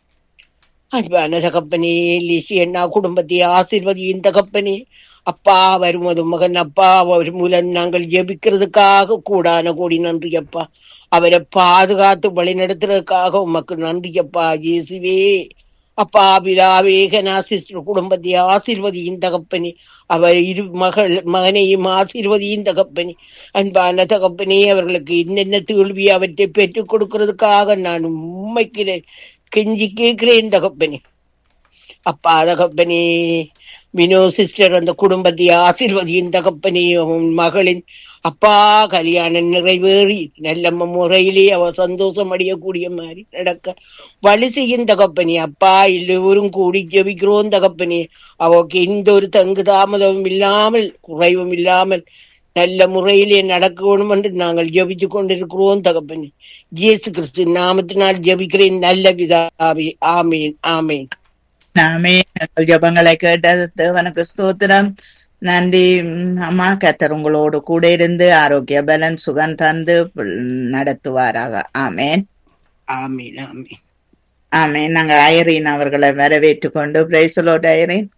Speaker 4: அன்பான தகப்பனே லிசி அண்ணா குடும்பத்தை ஆசீர்வதியும் தகப்பனே அப்பா வருமது மகன் அப்பா அவர் மூலம் நாங்கள் ஜெபிக்கிறதுக்காக கூடான கோடி நன்றி அப்பா அவரை பாதுகாத்து வழி நடத்துறதுக்காக உமக்கு நன்றி அப்பா இயேசுவே அப்பா பிதாவே கனா சிஸ்டர் குடும்பத்தை ஆசீர்வதியும் தகப்பனே அவர் இரு மகள் மகனையும் ஆசீர்வதியும் தகப்பனே அன்பான தகப்பனே அவர்களுக்கு என்னென்ன தோல்வி அவற்றை பெற்றுக் கொடுக்கிறதுக்காக நான் உண்மைக்கு கெஞ்சி கேட்கிறேன் தகப்பனே அப்பா தகப்பனே வினோ சிஸ்டர் அந்த குடும்பத்தை ஆசீர்வதியின் தகப்பனே உன் மகளின் அப்பா கல்யாணம் நிறைவேறி நல்ல முறையிலே அவ சந்தோஷம் அடையக்கூடிய மாதிரி நடக்க வழி செய்யும் தகப்பனே அப்பா எல்லோரும் கூடி ஜெபிக்கிறோம் தகப்பனே அவக்கு எந்த ஒரு தங்கு தாமதமும் இல்லாமல் குறைவும் இல்லாமல் நல்ல முறையிலே நடக்க வேணும் என்று நாங்கள் ஜெபிச்சு கொண்டிருக்கிறோம் தகப்பனே இயேசு கிறிஸ்து நாமத்தினால் ஜெபிக்கிறேன் நல்ல பிதாவே ஆமேன் ஆமேன்
Speaker 3: நாமே எங்கள் ஜபங்களை கேட்ட தேவனுக்கு ஸ்தோத்திரம் நன்றி ம், அம்மா கத்தர் உங்களோடு கூட இருந்து ஆரோக்கிய பலன் சுகம் தந்து ம், நடத்துவாராக ஆமேன்
Speaker 4: ஆமேன் ஆமேன்
Speaker 3: ஆமேன் நாங்க ஐரீன் அவர்களை வரவேற்று கொண்டு பிரைசலோட் ஐரீன்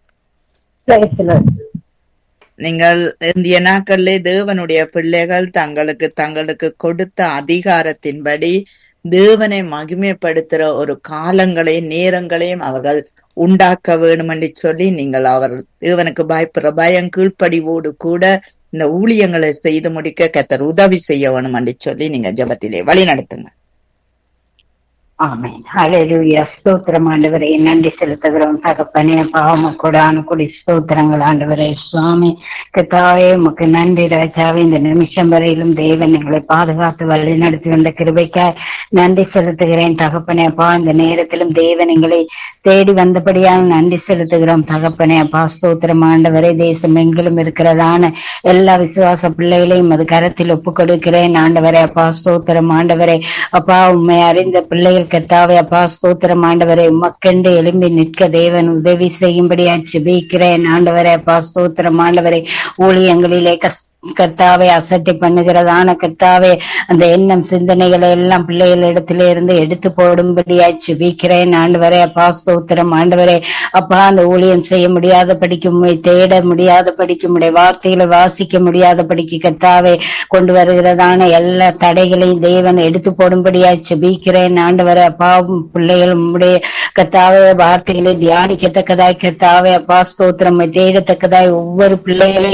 Speaker 3: நீங்கள் இந்திய நாட்களிலே தேவனுடைய பிள்ளைகள் தங்களுக்கு தங்களுக்கு கொடுத்த அதிகாரத்தின்படி தேவனை மகிமைப்படுத்துற ஒரு காலங்களையும் நேரங்களையும் அவர்கள் உண்டாக்க வேணும் என்று சொல்லி நீங்கள் அவர் தேவனுக்கு பயப்படுற பயம் கீழ்ப்படிவோடு கூட இந்த ஊழியங்களை செய்து முடிக்க கத்தர் உதவி செய்ய வேணும் என்று சொல்லி நீங்க ஜெபத்திலே வழி நடத்துங்க
Speaker 5: ஆமென் ஹalleluya ஸ்தோத்திரம் ஆண்டவரே நன்றி செலுத்துகிறோம் தகப்பனே பாவம் கூடான கூடி ஸ்தோத்திரங்கள் ஆண்டவரே சுவாமி கத்தாவே உமக்கு நன்றி ராஜாவே இந்த நிமிஷம் வரையிலும் தேவன் எங்களை பாதுகாத்து வழி நடத்தி வந்த கிருபைக்காய் நன்றி செலுத்துகிறேன் தகப்பனே அப்பா இந்த நேரத்திலும் தேவன் எங்களை தேடி வந்தபடியால் நன்றி செலுத்துகிறோம் தகப்பனே அப்பா ஸ்தோத்திரம் ஆண்டவரே தேசம் எங்கிலும் இருக்கிறதான எல்லா விசுவாச பிள்ளைகளையும் அது கரத்தில் ஒப்பு கொடுக்கிறேன் ஆண்டவரே அப்பா ஸ்தோத்திரம் ஆண்டவரே அப்பா உண்மை அறிந்த பிள்ளைகள் கத்தாவே அப்பா ஸ்தோத்திரம் ஆண்டவரே உமக்கென்று எழும்பி நிற்க தேவன் உதவி செய்யும்படியா ஜெபிக்கிறேன் ஆண்டவரே அப்பா ஸ்தோத்திரம் ஆண்டவரே ஊழியங்களிலே கஸ் கர்த்தாவை அசட்டை பண்ணுகிறதான கர்த்தாவே அந்த எண்ணம் சிந்தனைகளை எல்லாம் பிள்ளைகள் இடத்திலே இருந்து எடுத்து போடும்படியாய் ஜெபிக்கிறேன் ஆண்டவரே அப்பா ஸ்தோத்திரம் ஆண்டவரே அப்பா அந்த ஊழியம் செய்ய முடியாத படிக்க தேட முடியாத படிக்க முடிய வார்த்தைகளை வாசிக்க முடியாத படிக்க கர்த்தாவே கொண்டு வருகிறதான எல்லா தடைகளையும் தேவன் எடுத்து போடும்படியாய் ஜெபிக்கிறேன் ஆண்டவரே அப்பா பிள்ளைகள் உம்முடைய கர்த்தாவே வார்த்தைகளை தியானிக்கத்தக்கதாய் கர்த்தாவே அப்பா ஸ்தோத்திரம் தேடத்தக்கதாய் ஒவ்வொரு பிள்ளைகளையும்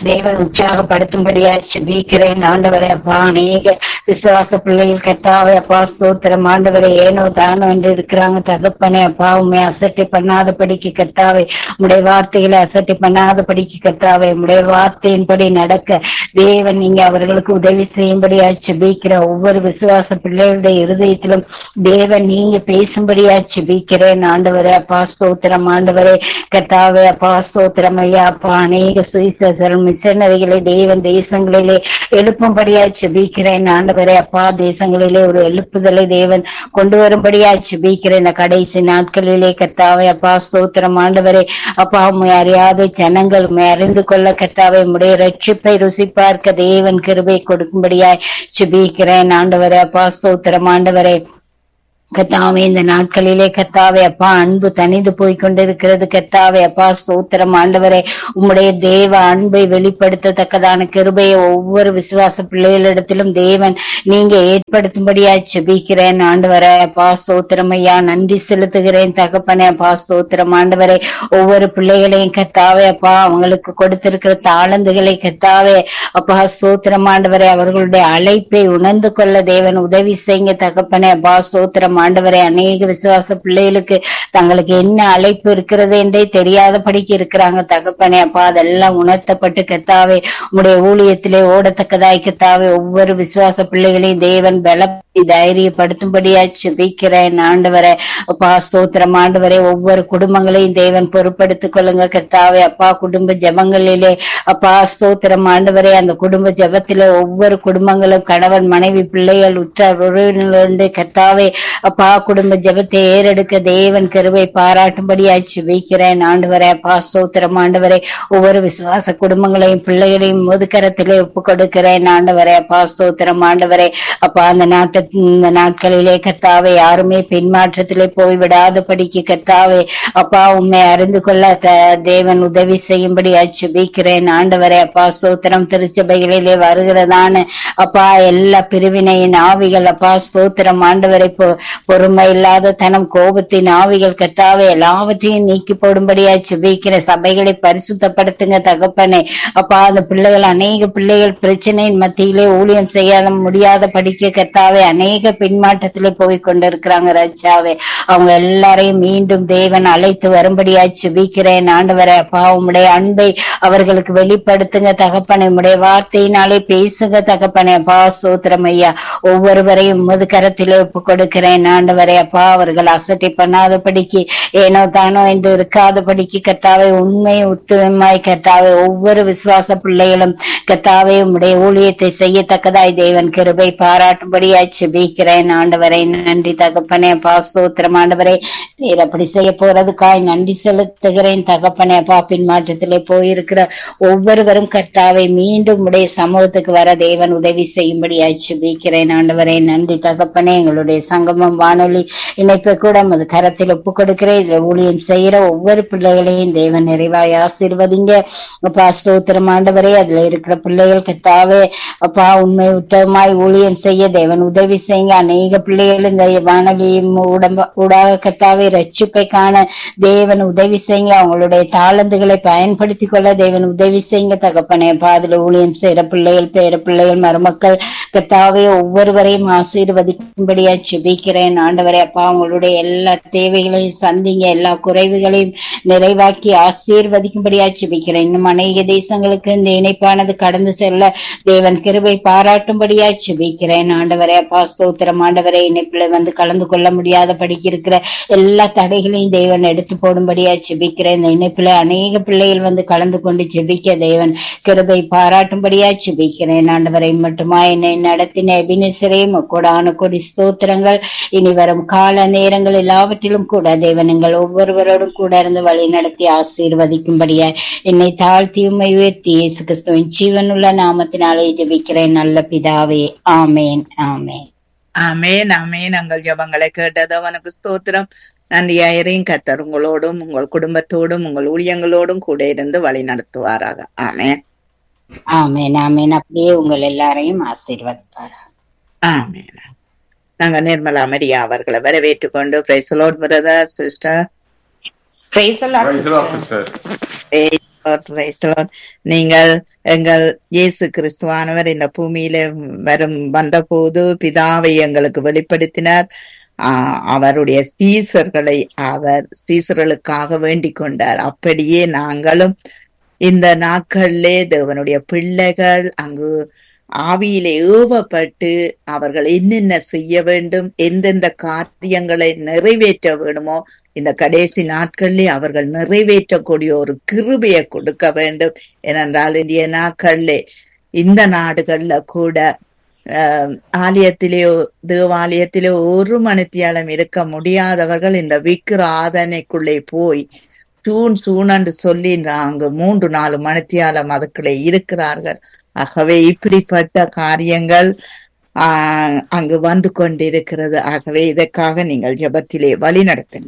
Speaker 5: தேவன் உற்சாகப்படுத்தும்படியா செபிக்கிறேன் ஆண்டவரே அப்பா அநேக விசுவாச பிள்ளைகள் கத்தாவே அப்பா ஸ்தோத்திரம் ஆண்டவரே ஏனோ தானோ என்று இருக்கிறாங்க தகப்பனே அப்பா உண்மை அசட்டை பண்ணாதபடிக்கு கத்தாவே உடைய வார்த்தைகளை அசட்டை பண்ணாதபடிக்கு கத்தாவே உடைய வார்த்தையின்படி நடக்க தேவன் நீங்க அவர்களுக்கு உதவி செய்யும்படியா செபிக்கிற ஒவ்வொரு விசுவாச பிள்ளைகளுடைய இருதயத்திலும் தேவன் நீங்க பேசும்படியா செபிக்கிறேன் ஆண்டவரே அப்பா ஸ்தோத்திரம் ஆண்டவரே கத்தாவே அப்பா ஸ்தோத்திரம் ஐயா அப்பா அநேக சுவிசேஷர் மிஷனரிகளை தேவன் தேசங்களிலே எழுப்பும்படியா செபிக்கிறேன் ஆண்டவரே அப்பா தேசங்களிலே ஒரு எழுப்புதலை தேவன் கொண்டு வரும்படியா செபிக்கிறேன் இந்த கடைசி நாட்களிலே கத்தாவே அப்பா ஸ்தோத்திரம் ஆண்டவரே அப்பா உண்மை அறியாத ஜனங்கள் உண்மை அறிந்து கொள்ள கத்தாவே உடைய ரட்சிப்பை ருசி பார்க்க தேவன் கிருபை கொடுக்கும்படியாய் செபிக்கிறேன் ஆண்டவரே அப்பா ஸ்தோத்திரம் ஆண்டவரே கத்தாவே இந்த நாட்களிலே கத்தாவே அப்பா அன்பு தனிந்து போய் கொண்டிருக்கிறது கத்தாவே அப்பா ஸ்தோத்திரம் ஆண்டவரே உம்முடைய தேவ அன்பை வெளிப்படுத்தத்தக்கதான கிருபையை ஒவ்வொரு விசுவாச பிள்ளைகளிடத்திலும் தேவன் நீங்க ஏற்படுத்தும்படியா செபிக்கிறேன் ஆண்டவரே அப்பா ஸ்தோத்திரம் ஐயா நன்றி செலுத்துகிறேன் தகப்பனே அப்பா ஸ்தோத்திரம் ஆண்டவரே ஒவ்வொரு பிள்ளைகளையும் கத்தாவே அப்பா அவங்களுக்கு கொடுத்திருக்கிற தாளந்துகளை கத்தாவே அப்பா ஸ்தோத்திரம் ஆண்டவரே அவர்களுடைய அழைப்பை உணர்ந்து கொள்ள தேவன் உதவி செய்யுங்க தகப்பனே அப்பா ஸ்தோத்திரம் ஆண்டவரே அநேக விசுவாச பிள்ளைகளுக்கு தங்களுக்கு என்ன அழைப்பு இருக்கிறது என்றே தெரியாதபடிக்கு இருக்கிறாங்க தகப்பனே அப்பா அதெல்லாம் உணர்த்தப்பட்டு கத்தாவே உடைய ஊழியத்திலே ஓடத்தக்கதாய் கத்தாவே ஒவ்வொரு விசுவாச பிள்ளைகளையும் தேவன் பல தைரியப்படுத்தும்படியா செபிக்கிறேன் ஆண்டவரே அப்பா ஸ்தோத்திரம் ஆண்டவரே ஒவ்வொரு குடும்பங்களையும் தேவன் பொறுப்படுத்திக் கொள்ளுங்க கர்த்தாவே அப்பா குடும்ப ஜெபங்களிலே அப்பா ஸ்தோத்திரம் ஆண்டவரே அந்த குடும்ப ஜெபத்திலே ஒவ்வொரு குடும்பங்களும் கணவன் மனைவி பிள்ளைகள் உற்றார் உறவினர்கள் கர்த்தாவே அப்பா குடும்ப ஜெபத்தை ஏறெடுக்க தேவன் கருவை பாராட்டும்படியா செபிக்கிறேன் ஆண்டவரே அப்பா ஸ்தோத்திரம் ஆண்டவரே ஒவ்வொரு விசுவாச குடும்பங்களையும் பிள்ளைகளையும் முதுக்கரத்திலே ஒப்பு கொடுக்கிறேன் ஆண்டவரே அப்பா ஸ்தோத்திரம் ஆண்டவரே அப்பா அந்த நாட்டு இந்த நாட்களிலே கர்த்தாவே யாருமே பின்மாற்றத்திலே போய்விடாதபடிக்கு கர்த்தாவே அப்பா உண்மை அறிந்து கொள்ள த- தேவன் உதவி செய்யும்படி அச்சுபிக்கிறேன் ஆண்டவரே அப்பா ஸ்தோத்திரம் திருச்சபைகளிலே வருகிறதான அப்பா எல்லா பிரிவினையின் ஆவிகள் அப்பா ஸ்தோத்திரம் ஆண்டவரை பொ- பொறுமை இல்லாத தனம் கோபத்தின் ஆவிகள் கர்த்தாவே எல்லாவற்றையும் நீக்கி போடும்படியா சுபிக்கிற சபைகளை பரிசுத்தப்படுத்துங்க தகப்பனே அப்பா அந்த பிள்ளைகள் அநேக பிள்ளைகள் பிரச்சனையின் மத்தியிலே ஊழியம் செய்ய முடியாத படிக்க கர்த்தாவே அநேக பின்மாற்றத்திலே போய் கொண்டிருக்கிறாங்க ராஜாவே அவங்க எல்லாரையும் மீண்டும் தேவன் அழைத்து வரும்படியா சுபிக்கிறேன் ஆண்டவரே அப்பா உம்முடைய அன்பை அவர்களுக்கு வெளிப்படுத்துங்க தகப்பனை உம்முடைய வார்த்தையினாலே பேசுங்க தகப்பனே அப்பா ஸ்தோத்திரம் ஐயா ஒவ்வொருவரையும் உமது கரத்திலே ஒப்பு கொடுக்கிறேன் ஆண்டவரே அப்பா அவர்கள் அசட்டை பண்ணாதபடிக்கு ஏனோ தானோ என்று இருக்காதபடிக்கு கர்த்தாவே உண்மை உத்துவமாய் கர்த்தாவே ஒவ்வொரு விசுவாச பிள்ளைகளும் கர்த்தாவே உம்முடைய ஊழியத்தை செய்யத்தக்கதாய் தேவன் கிருபை பாராட்டும்படியாய் செபிக்கிறேன் ஆண்டவரை நன்றி தகப்பனே அப்பா ஸ்தோத்திரம் ஆண்டவரே நீர் அப்படி செய்ய போறதுக்காய் நன்றி செலுத்துகிறேன் தகப்பனே அப்பா பின்மாற்றத்திலே போயிருக்கிற ஒவ்வொருவரும் கர்த்தாவை மீண்டும் உடைய சமூகத்துக்கு வர தேவன் உதவி செய்யும்படியாய் செபிக்கிறேன் ஆண்டவரே நன்றி தகப்பனே எங்களுடைய சங்கமம் வானொலி இணைப்பை கூட உமது கரத்தில் ஒப்பு கொடுக்கிறேன் இதுல ஊழியம் செய்யற ஒவ்வொரு பிள்ளைகளையும் தேவன் நிறைவாய் ஆசீர்வதிங்க அப்பா ஸ்தோத்திரம் ஆண்டவரே அதுல இருக்கிற பிள்ளைகள் கத்தாவே அப்பா உண்மை உத்தமமாய் ஊழியம் செய்ய தேவன் உதவி செய்யுங்க அநேக பிள்ளைகள் இந்த வானொலி உடம்ப ஊடாக கத்தாவே ரட்சிப்பை காண தேவன் உதவி செய்யுங்க அவங்களுடைய தாளந்துகளை பயன்படுத்திக் கொள்ள தேவன் உதவி செய்யுங்க தகப்பனே அப்பா அதுல ஊழியம் செய்யற பிள்ளைகள் பேர பிள்ளைகள் மருமக்கள் கத்தாவே ஒவ்வொருவரையும் ஆசீர்வதிக்கும்படியா செபிக்கிறேன் ஆண்டவரே அப்பா அவங்களுடைய எல்லா தேவைகளையும் சந்திங்க எல்லா குறைவுகளையும் நிறைவாக்கி ஆசீர்வதிக்கும்படியா செபிக்கிறேன் இன்னும் அநேக தேசங்களுக்கு இந்த இணைப்பானது கடந்து செல்ல தேவன் கிருபை பாராட்டும்படியா செபிக்கிறேன் ஆண்டவரே அப்பா ஸ்தோத்திரம் ஆண்டவரே இணைப்புல வந்து கலந்து கொள்ள முடியாத படிக்க இருக்கிற எல்லா தடைகளையும் தேவன் எடுத்து போடும்படியா செபிக்கிறேன் இந்த இணைப்புல அநேக பிள்ளைகள் வந்து கலந்து கொண்டு செபிக்க தேவன் கிருபை பாராட்டும்படியா செபிக்கிறேன் ஆண்டவரை மட்டுமா என்னை நடத்தின எபினேசரே கொடான கொடி ஸ்தோத்திரங்கள் இனி வரும் கால நேரங்கள் எல்லாவற்றிலும் கூட தேவன் எங்கள் ஒவ்வொருவரோடும் கூட இருந்து வழி நடத்தி ஆசீர்வதிக்கும்படியா என்னை தாழ்த்தி உம்மை உயர்த்தி இயேசு கிறிஸ்துவின் ஜீவனுள்ள நாமத்தினாலே ஜெபிக்கிறேன் நல்ல பிதாவே ஆமேன் ஆமேன்
Speaker 3: ஆமேன் ஆமேன் உங்கள் ஜபங்களை கேட்டது அவனுக்கு ஸ்தோத்திரம் நன்றியாயிரையும் கத்தர் உங்களோடும் உங்கள் குடும்பத்தோடும் உங்கள் ஊழியங்களோடும் கூட இருந்து வழி நடத்துவாராக ஆமேன்
Speaker 5: ஆமேன் ஆமேன் அப்படியே உங்கள் எல்லாரையும் ஆசீர்வதிப்பாரா
Speaker 3: ஆமேன் நாங்க நிர்மலா மரியா அவர்களை வரவேற்றுக் கொண்டு praise the Lord brother sister
Speaker 6: Praise the Lord,
Speaker 7: Praise the Lord,
Speaker 6: sister.
Speaker 7: sister.
Speaker 3: Praise the Lord. நீங்கள் எங்கள் இயேசு கிறிஸ்துவானவர் இந்த பூமியில வரும் வந்தபோது பிதாவை எங்களுக்கு வெளிப்படுத்தினார் ஆஹ் அவருடைய ஸ்தீசர்களை அவர் ஸ்தீசர்களுக்காக வேண்டிக் கொண்டார் அப்படியே நாங்களும் இந்த நாட்களிலே தேவனுடைய பிள்ளைகள் அங்கு ஆவியிலே ஏவப்பட்டு அவர்கள் என்னென்ன செய்ய வேண்டும் எந்தெந்த காரியங்களை நிறைவேற்ற வேண்டுமோ இந்த கடைசி நாட்களிலே அவர்கள் நிறைவேற்றக்கூடிய ஒரு கிருபையை கொடுக்க வேண்டும் ஏனென்றால் இந்திய நாட்களிலே இந்த நாடுகள்ல கூட ஆஹ், ஆலயத்திலே தேவாலயத்திலே ஒரு மணித்தியாலம் இருக்க முடியாதவர்கள் இந்த விக்கிர ஆதனைக்குள்ளே போய் சூன் சூனன்று சொல்லி அங்கு மூன்று நாலு மணித்தியாலம் அதுக்குள்ளே இருக்கிறார்கள் ஆகவே இப்படிப்பட்ட காரியங்கள் ஆஹ், அங்கு வந்து கொண்டிருக்கிறது ஆகவே இதற்காக நீங்கள் ஜெபத்திலே வழி நடத்துங்க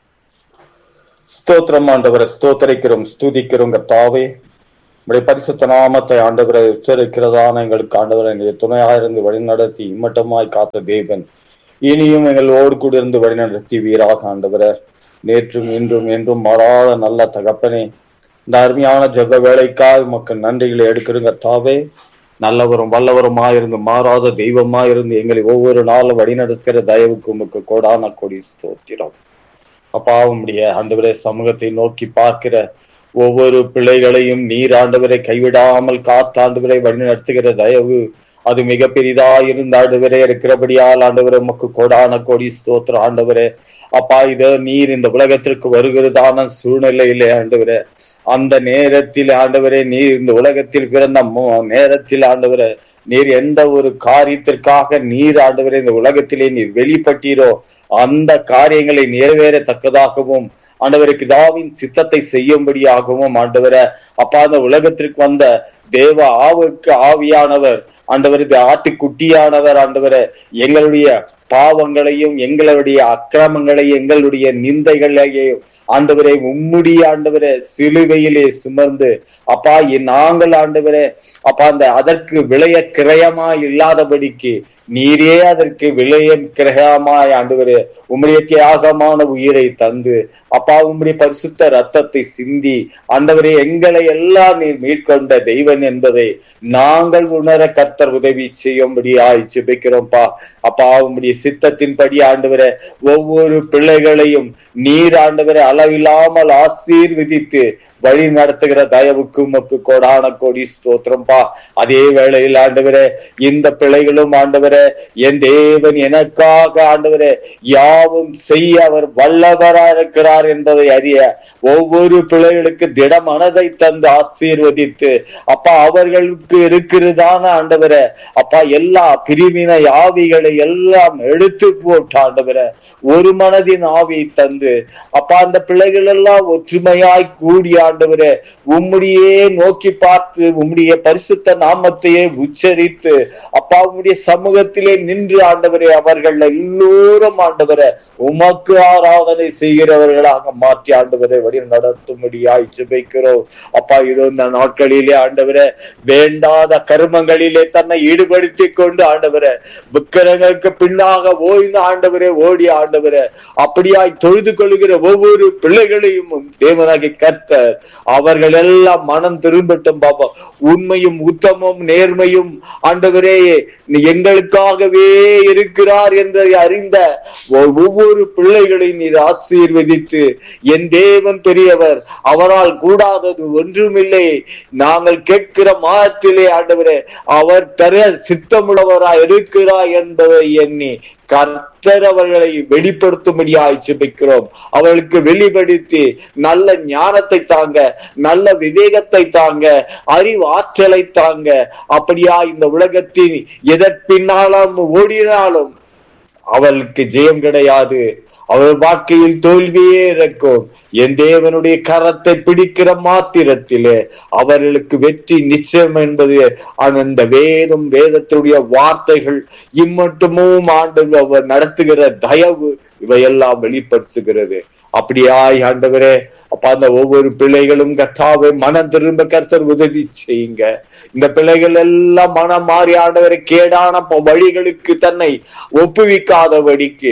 Speaker 6: ஸ்தோத்திரம் ஆண்டவரை ஸ்தோத்தரிக்கிறோம் ஸ்துதிக்கிறோம் கர்த்தாவே உடைய பரிசுத்த நாமத்தை ஆண்டவரை உச்சரிக்கிறதான எங்களுக்கு ஆண்டவரை எங்களுடைய துணையாக இருந்து வழிநடத்தி இம்மட்டமாய் காத்த தேவன் இனியும் எங்களோடு கூட இருந்து வழிநடத்தி வீராக ஆண்டவரை நேற்றும் இன்றும் என்றும் மாறாத நல்ல தகப்பனே இந்த அருமையான ஜெப வேலைக்காக உமக்கு நன்றிகளை எடுக்கிறோம் கர்த்தாவே நல்லவரும் வல்லவருமாய் இருந்து மாறாத தெய்வமாய் இருந்து எங்களை ஒவ்வொரு நாளும் வழிநடத்துகிற தயவுக்கு உமக்கு கோடான கொடி ஸ்தோத்திரம் அப்பா உம்முடைய ஆண்டவரே சமூகத்தை நோக்கி பார்க்கிற ஒவ்வொரு பிள்ளைகளையும் நீர் ஆண்டவரை கைவிடாமல் காத்து ஆண்டவரை வழி நடத்துகிற தயவு அது மிக பெரிதா இருந்த ஆண்டவரே இருக்கிறபடியால் ஆண்டவரே உமக்கு கோடான கோடி ஸ்தோத்திரம் ஆண்டவரே அப்பா இதோ நீர் இந்த உலகத்திற்கு வருகிறதான சூழ்நிலையிலே ஆண்டவரே அந்த நேரத்தில் ஆண்டவரே நீர் இந்த உலகத்தில் பிறந்த மு- நேரத்தில் ஆண்டவரே நீர் எந்த ஒரு காரியத்திற்காக நீர் ஆண்டவரே இந்த உலகத்திலே நீர் வெளிப்பட்டீரோ அந்த காரியங்களை நிறைவேறத்தக்கதாகவும் ஆண்டவரே பிதாவின் சித்தத்தை செய்யும்படியாகவும் ஆண்டவரே அப்பா அந்த உலகத்திற்கு வந்த தேவ ஆவுக்கு ஆவியானவர் ஆண்டவர் இந்த ஆட்டுக்குட்டியானவர் ஆண்டவரே எங்களுடைய பாவங்களையும் எங்களுடைய அக்கிரமங்களையும் எங்களுடைய நிந்தைகளையும் ஆண்டவரே உம்முடைய ஆண்டவரே சிலுவையிலே சுமர்ந்து அப்பா என் நாங்கள் ஆண்டவரே அப்பா அந்த அதற்கு விளைய கிரயமாய் இல்லாதபடிக்கு நீரே அதற்கு விளையம் கிரயமாய் ஆண்டவரே உம்முடைய தியாகமான உயிரை தந்து அப்பா உம்முடைய பரிசுத்த ரத்தத்தை சிந்தி ஆண்டவரே எங்களை எல்லாம் நீர் மீட்கொண்ட தெய்வன் என்பதை நாங்கள் உணர கர்த்தர் உதவி செய்யும்படியாய் ஜெபிக்கிறோம்ப்பா அப்பா உம்முடைய சித்தத்தின்படி ஆண்டவரே ஒவ்வொரு பிள்ளைகளையும் நீர் ஆண்டவரே அளவில்லாமல் ஆசீர்வதித்து வழி நடத்துகிற தயவுக்கு உமக்கு கோடான கோடி ஸ்தோத்திரம்பா அதே வேளையில் ஆண்டவரே இந்த பிள்ளைகளும் ஆண்டவரே என் தேவன் எனக்காக ஆண்டவரே யாவும் செய்ய அவர் வல்லவரா இருக்கிறார் என்பதை அறிய ஒவ்வொரு பிள்ளைகளுக்கு திட மனதை தந்து ஆசீர்வதித்து அப்பா அவர்களுக்கு இருக்கிறதான ஆண்டவரே அப்பா எல்லா பிரிவினை ஆவிகளை எல்லாம் எடுத்து போட்டு ஆண்டவரே ஒரு மனதின் ஆவியை தந்து அப்பா அந்த பிள்ளைகள் எல்லாம் ஒற்றுமையாய் கூடி ஆண்டவரே உம்முடையே நோக்கி பார்த்து உம்முடைய பரிசுத்த நாமத்தையே உச்சரித்து அப்பா உம்முடைய சமூகத்திலே நின்று ஆண்டவரே அவர்கள் எல்லோரும் ஆண்டவரே உமக்கு ஆராதனை செய்கிறவர்களாக மாற்றி ஆண்டவரை வழி நடத்தும்படியாய் ஜெபிக்கிறோம் அப்பா இதோ இந்த நாட்களிலே ஆண்டவரே வேண்டாத கர்மங்களிலே தன்னை ஈடுபடுத்தி கொண்டு ஆண்டவரே விக்கிரங்களுக்கு பின்னாக ஓய்ந்து ஆண்டவரே ஓடி ஆண்டவரே அப்படியாய் தொழுது கொள்கிற ஒவ்வொரு பிள்ளைகளையும் தேவனாகி கர்த்தர் அவர்கள் எல்லாம் மனம் திரும்பட்டும் பாப்பா உண்மையும் உத்தமும் நேர்மையும் ஆண்டவரே நீ எங்களுக்காகவே இருக்கிறார் என்று அறிந்த ஒ- ஒவ்வொரு பிள்ளைகளையும் நீர் ஆசீர்வதித்து என் தேவன் பெரியவர் அவரால் கூடாதது ஒன்றுமில்லை நாங்கள் கேட்கிற மாதத்திலே ஆண்டவரே அவர் தர சித்தமுள்ளவராய் இருக்கிறார் என்பதை எண்ணி கர்த்தர் அவர்களை வெளிப்படுத்தும்படியாய் ஜெபிக்கிறோம் அவர்களுக்கு வெளிப்படுத்தி நல்ல ஞானத்தை தாங்க நல்ல விவேகத்தை தாங்க அறிவு ஆற்றலை தாங்க அப்படியா இந்த உலகத்தின் எதற்பின்னாலும் ஓடினாலும் அவளுக்கு ஜெயம் கிடையாது அவள் வாழ்க்கையில் தோல்வியே இருக்கும் என் தேவனுடைய கரத்தை பிடிக்கிற மாத்திரத்திலே அவர்களுக்கு வெற்றி நிச்சயம் என்பது அந்த வேதம் வேதத்துடைய வார்த்தைகள் இம்மட்டுமும் ஆண்டு அவர் நடத்துகிற தயவு இவையெல்லாம் வெளிப்படுத்துகிறது அப்படியாய் ஆண்டவரே அப்ப அந்த ஒவ்வொரு பிள்ளைகளும் கர்த்தாவை மனம் திரும்ப கர்த்தர் உதவி செய்யுங்க இந்த பிள்ளைகள் எல்லாம் மனம் மாறி ஆண்டவரை கேடான ப- வழிகளுக்கு தன்னை ஒப்புவிக்காதபடிக்கு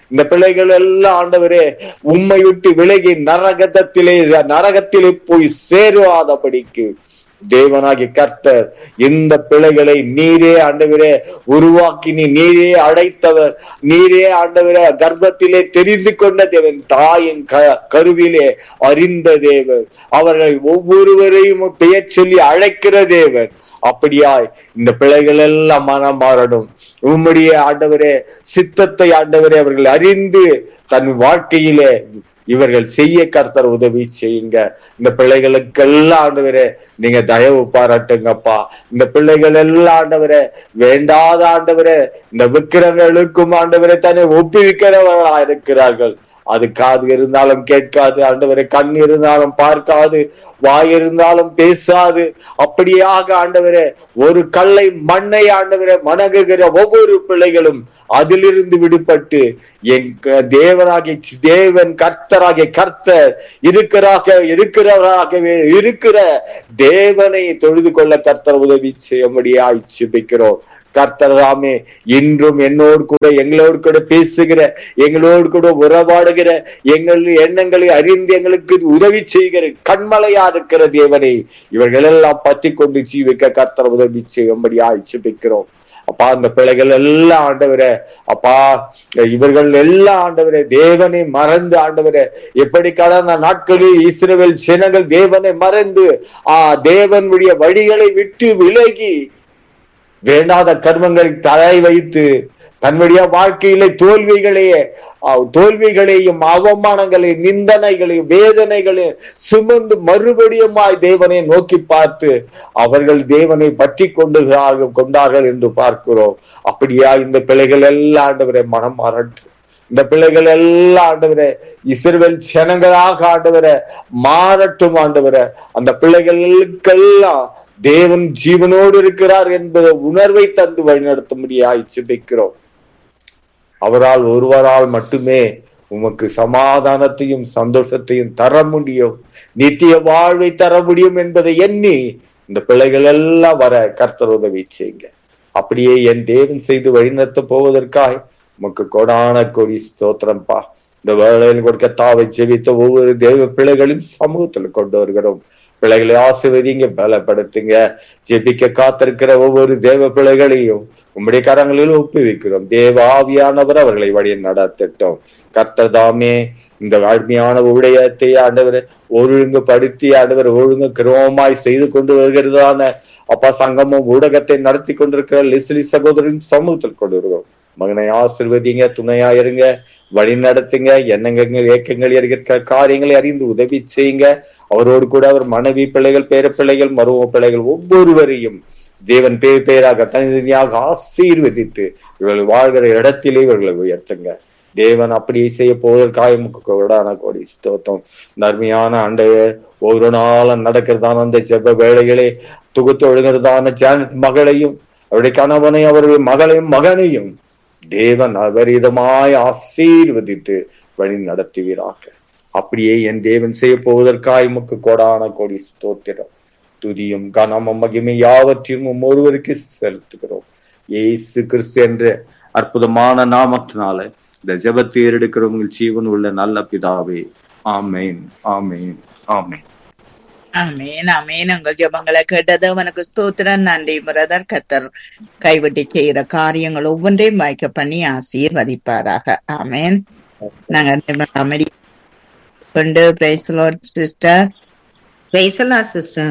Speaker 6: இந்த பிள்ளைகள் எல்லாம் ஆண்டவரே உம்மை விட்டு விலகி நரகத்திலே நரகத்திலே போய் சேருவாதபடிக்கு தேவனாகி கர்த்தர் இந்த பிள்ளைகளை நீரே ஆண்டவரே உருவாக்கி நீ நீரே அடைத்தவர் நீரே ஆண்டவரே கர்ப்பத்திலே தெரிந்து கொண்ட தேவன் தாயின் க- கருவிலே அறிந்த தேவன் அவர்களை ஒவ்வொருவரையும் பெயர் சொல்லி அழைக்கிற தேவன் அப்படியாய் இந்த பிள்ளைகள் எல்லாம் மனம் மாறணும் உம்முடைய ஆண்டவரே சித்தத்தை ஆண்டவரே அவர்கள் அறிந்து தன் வாழ்க்கையிலே இவர்கள் செய்ய கர்த்தர் உதவி செய்யுங்க இந்த பிள்ளைகளுக்கெல்லாம் ஆண்டவரே நீங்க தயவு பாராட்டுங்கப்பா இந்த பிள்ளைகள் எல்லாம் ஆண்டவரே வேண்டாத ஆண்டவரே இந்த விக்கிரங்களுக்கும் ஆண்டவரே தன்னை ஒப்புவிக்கிறவர்களா இருக்கிறார்கள் அது காது இருந்தாலும் கேட்காது ஆண்டவரே கண் இருந்தாலும் பார்க்காது வாய் இருந்தாலும் பேசாது அப்படியாக ஆண்டவரே ஒரு கல்லை மண்ணை ஆண்டவரே வணங்குகிற ஒவ்வொரு பிள்ளைகளும் அதிலிருந்து விடுபட்டு என் க- தேவனாகிய சி- தேவன் கர்த்தராகிய கர்த்தர் இருக்கிறாக இருக்கிறவராகவே இருக்கிற தேவனை தொழுது கொள்ள கர்த்தர் உதவி செய்யும்படியாய் ஜெபிக்கிறோம் கர்த்தர் தாமே இன்றும் என்னோடு கூட எங்களோடு கூட பேசுகிற எங்களோடு கூட உறவாடுகிற எங்கள் எண்ணங்களை அறிந்து எங்களுக்கு உதவி செய்கிற கண்மலையா இருக்கிற தேவனை இவர்கள் எல்லாம் பற்றி கொண்டு ஜீவிக்க கர்த்தர் உதவி செய்யும்படியாய் ஜெபிக்கிறோம் அப்பா அந்த பிள்ளைகள் எல்லாம் ஆண்டவரே அப்பா இவர்கள் எல்லாம் ஆண்டவரே தேவனை மறந்து ஆண்டவரே எப்படி கடந்த நாட்களில் இஸ்ரவேல் ஜனங்கள் தேவனை மறந்து ஆ தேவனுடைய வழிகளை விட்டு விலகி வேண்டாத கர்மங்களை தலை வைத்து தன்னுடைய வாழ்க்கையில தோல்விகளையே அஹ், தோல்விகளையும் அவமானங்களையும் நிந்தனைகளையும் வேதனைகளையும் சுமந்து மறுபடியுமாய் தேவனை நோக்கி பார்த்து அவர்கள் தேவனை பற்றி கொண்டுகிறார்கள் கொண்டார்கள் என்று பார்க்கிறோம் அப்படியா இந்த பிள்ளைகள் எல்லாம் ஆண்டவரை மனம் மாறட்டும் இந்த பிள்ளைகள் எல்லாம் ஆண்டவரே இஸ்ரவேல் ஜனங்களாக ஆண்டவரே மாறட்டும் ஆண்டவரே அந்த பிள்ளைகளுக்கெல்லாம் தேவன் ஜீவனோடு இருக்கிறார் என்பதை உணர்வை தந்து வழிநடத்தும்படியாய் ஜெபிக்கிறோம் அவரால் ஒருவரால் மட்டுமே உமக்கு சமாதானத்தையும் சந்தோஷத்தையும் தர முடியும் நித்திய வாழ்வை தர முடியும் என்பதை எண்ணி இந்த பிள்ளைகள் எல்லாம் வர கர்த்தர் உதவி செய்யுங்க அப்படியே என் தேவன் செய்து வழிநடத்த போவதற்காக உமக்கு கொடான கொடி ஸ்தோத்திரம்பா இந்த வேளையில் கொடுக்க தாவை ஜெபித்த ஒவ்வொரு தேவ பிள்ளைகளையும் சமூகத்தில் கொண்டு வருகிறோம் பிள்ளைகளை ஆசிர்வதிங்க பலப்படுத்துங்க ஜெபிக்க காத்திருக்கிற ஒவ்வொரு தேவ பிள்ளைகளையும் உம்முடைய கரங்களில் ஒப்புவிக்கிறோம் தேவ ஆவியானவர் அவர்களை வழியை நடத்தட்டும் கர்த்தர் தாமே இந்த அருமையான உடையத்தை ஆண்டவர் ஒழுங்குபடுத்தி ஆண்டவர் ஒழுங்கு கிரமமாய் செய்து கொண்டு வருகிறதான அப்பா சங்கமும் ஊடகத்தை நடத்தி கொண்டிருக்கிற லிஸ்லி சகோதரின் சமூகத்தில் கொண்டு வருகிறோம் மகனை ஆசிர்வதிங்க துணையா இருங்க வழி நடத்துங்க எண்ணங்கள் ஏக்கங்கள் இருக்கிற காரியங்களை அறிந்து உதவி செய்யுங்க அவரோடு கூட அவர் மனைவி பிள்ளைகள் பேர பிள்ளைகள் மரும பிள்ளைகள் ஒவ்வொருவரையும் தேவன் பேர் பேராக தனித்தனியாக ஆசீர்வதித்து இவர்கள் வாழ்கிற இடத்திலே இவர்களை உயர்த்துங்க தேவன் அப்படியே செய்ய போவதற்காக உமக்கு கொடான கோடி ஸ்தோத்திரம் நர்மையான ஆண்டைய ஒவ்வொரு நாளும் நடக்கிறதான அந்த ஜெப வேலைகளே தொகுத்து ஒழுகிறதான ஜானட் மகளையும் அவருடைய கணவனை அவருடைய மகளையும் மகனையும் தேவன் அபரிதமாய் ஆசீர்வதித்து வழி நடத்துவீராக அப்படியே என் தேவன் செய்ய போவதற்காய் உமக்கு கோடான கோடி ஸ்தோத்திரம் துதியும் கனமும் மகிமை யாவற்றையும் உம் ஒருவருக்கு செலுத்துகிறோம் ஏசு கிறிஸ்து என்ற அற்புதமான நாமத்தினால இந்த ஜெபத்தை ஏறெடுக்கிற உங்கள் ஜீவன் உள்ள நல்ல பிதாவே ஆமேன் ஆமேன் ஆமேன்
Speaker 3: ஆமேன் ஆமேன் உங்கள் ஜெபங்களை கேட்டது உனக்கு ஸ்தோத்திரம் நன்றி பிரதர் கத்தர் கைவிட்டு செய்கிற காரியங்கள் ஒவ்வொன்றையும் வாய்க்க பண்ணி ஆசீர்வதிப்பாராக ஆமேன் நாங்க அமெரி கொண்டு பிரைஸ் சிஸ்டர்
Speaker 5: பிரைசலார் சிஸ்டர்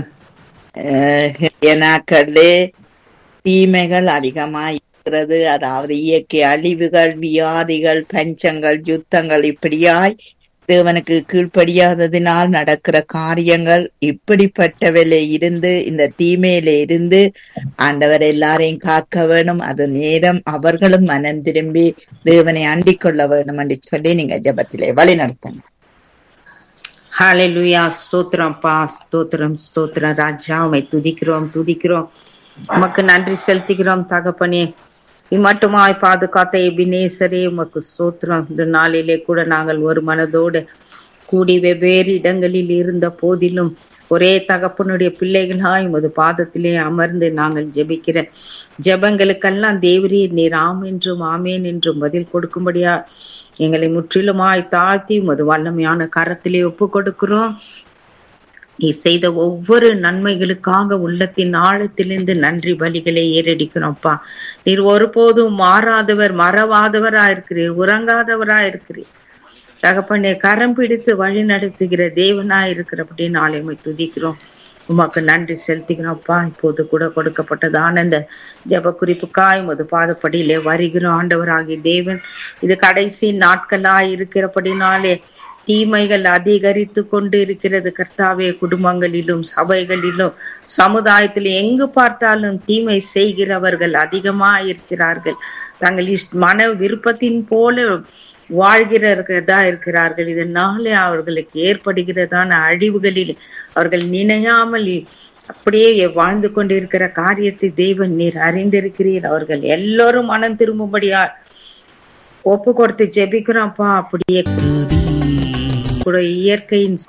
Speaker 3: நாட்களே தீமைகள் அதிகமா இருக்கிறது அதாவது இயற்கை அழிவுகள் வியாதிகள் பஞ்சங்கள் யுத்தங்கள் இப்படியாய் தேவனுக்கு கீழ்ப்படியாததினால் நடக்கிற காரியங்கள் இப்படிப்பட்டவில இருந்து இந்த தீமையில இருந்து ஆண்டவர் எல்லாரையும் காக்க வேணும் அது நேரம் அவர்களும் மனம் திரும்பி தேவனை அண்டிக் கொள்ள வேணும் என்று சொல்லி நீங்க ஜபத்திலே வழி நடத்துங்க
Speaker 5: ஹalleluya ஸ்தோத்திரம் பா ஸ்தோத்திரம் ஸ்தோத்திரம் ராஜா உமை துதிக்கிறோம் துதிக்கிறோம் உமக்கு நன்றி செலுத்துகிறோம் தகப்பனே இம்மட்டுமாய் பாதுகாத்த எபினேசரே உமக்கு ஸ்தோத்திரம் இந்த நாளிலே கூட நாங்கள் ஒரு மனதோடு கூடி வெவ்வேறு இடங்களில் இருந்த போதிலும்
Speaker 7: ஒரே தகப்பனுடைய பிள்ளைகளாய் உமது பாதத்திலே அமர்ந்து நாங்கள் ஜெபிக்கிற ஜெபங்களுக்கெல்லாம் தேவரே நீர் ஆம் என்றும் ஆமேன் என்றும் பதில் கொடுக்கும்படியா எங்களை முற்றிலுமாய் தாழ்த்தி உமது வல்லமையான கரத்திலே ஒப்பு கொடுக்கிறோம் நீ செய்த ஒவ்வொரு நன்மைகளுக்காக உள்ளத்தின் ஆழத்திலிருந்து நன்றி பலிகளை ஏறடிக்கிறோம்ப்பா நீர் ஒருபோதும் மாறாதவர் மறவாதவரா இருக்கிறீர் உறங்காதவரா இருக்கிறீர் தகப்பனே கரம் பிடித்து வழி நடத்துகிற தேவனா இருக்கிறபடி நாளை உம்மை துதிக்கிறோம் உமக்கு நன்றி செலுத்துகிறோம்ப்பா இப்போது கூட கொடுக்கப்பட்டதான இந்த ஜப குறிப்புக்காய் உமது பாதப்படியிலே வருகிறோம் ஆண்டவராகிய தேவன் இது கடைசி நாட்களாய் இருக்கிறபடினாலே தீமைகள் அதிகரித்து கொண்டு இருக்கிறது கர்த்தாவே குடும்பங்களிலும் சபைகளிலும் சமுதாயத்தில் எங்கு பார்த்தாலும் தீமை செய்கிறவர்கள் அதிகமா இருக்கிறார்கள் தங்கள் இஷ் மன விருப்பத்தின் போல வாழ்கிறதா இருக்கிறார்கள் இதனாலே அவர்களுக்கு ஏற்படுகிறதான அழிவுகளில் அவர்கள் நினையாமல் அப்படியே வாழ்ந்து கொண்டிருக்கிற காரியத்தை தேவன் நீர் அறிந்திருக்கிறீர் அவர்கள் எல்லோரும் மனம் திரும்பும்படியா ஒப்பு கொடுத்து ஜெபிக்கிறோம்ப்பா அப்படியே கூட இயற்கையின்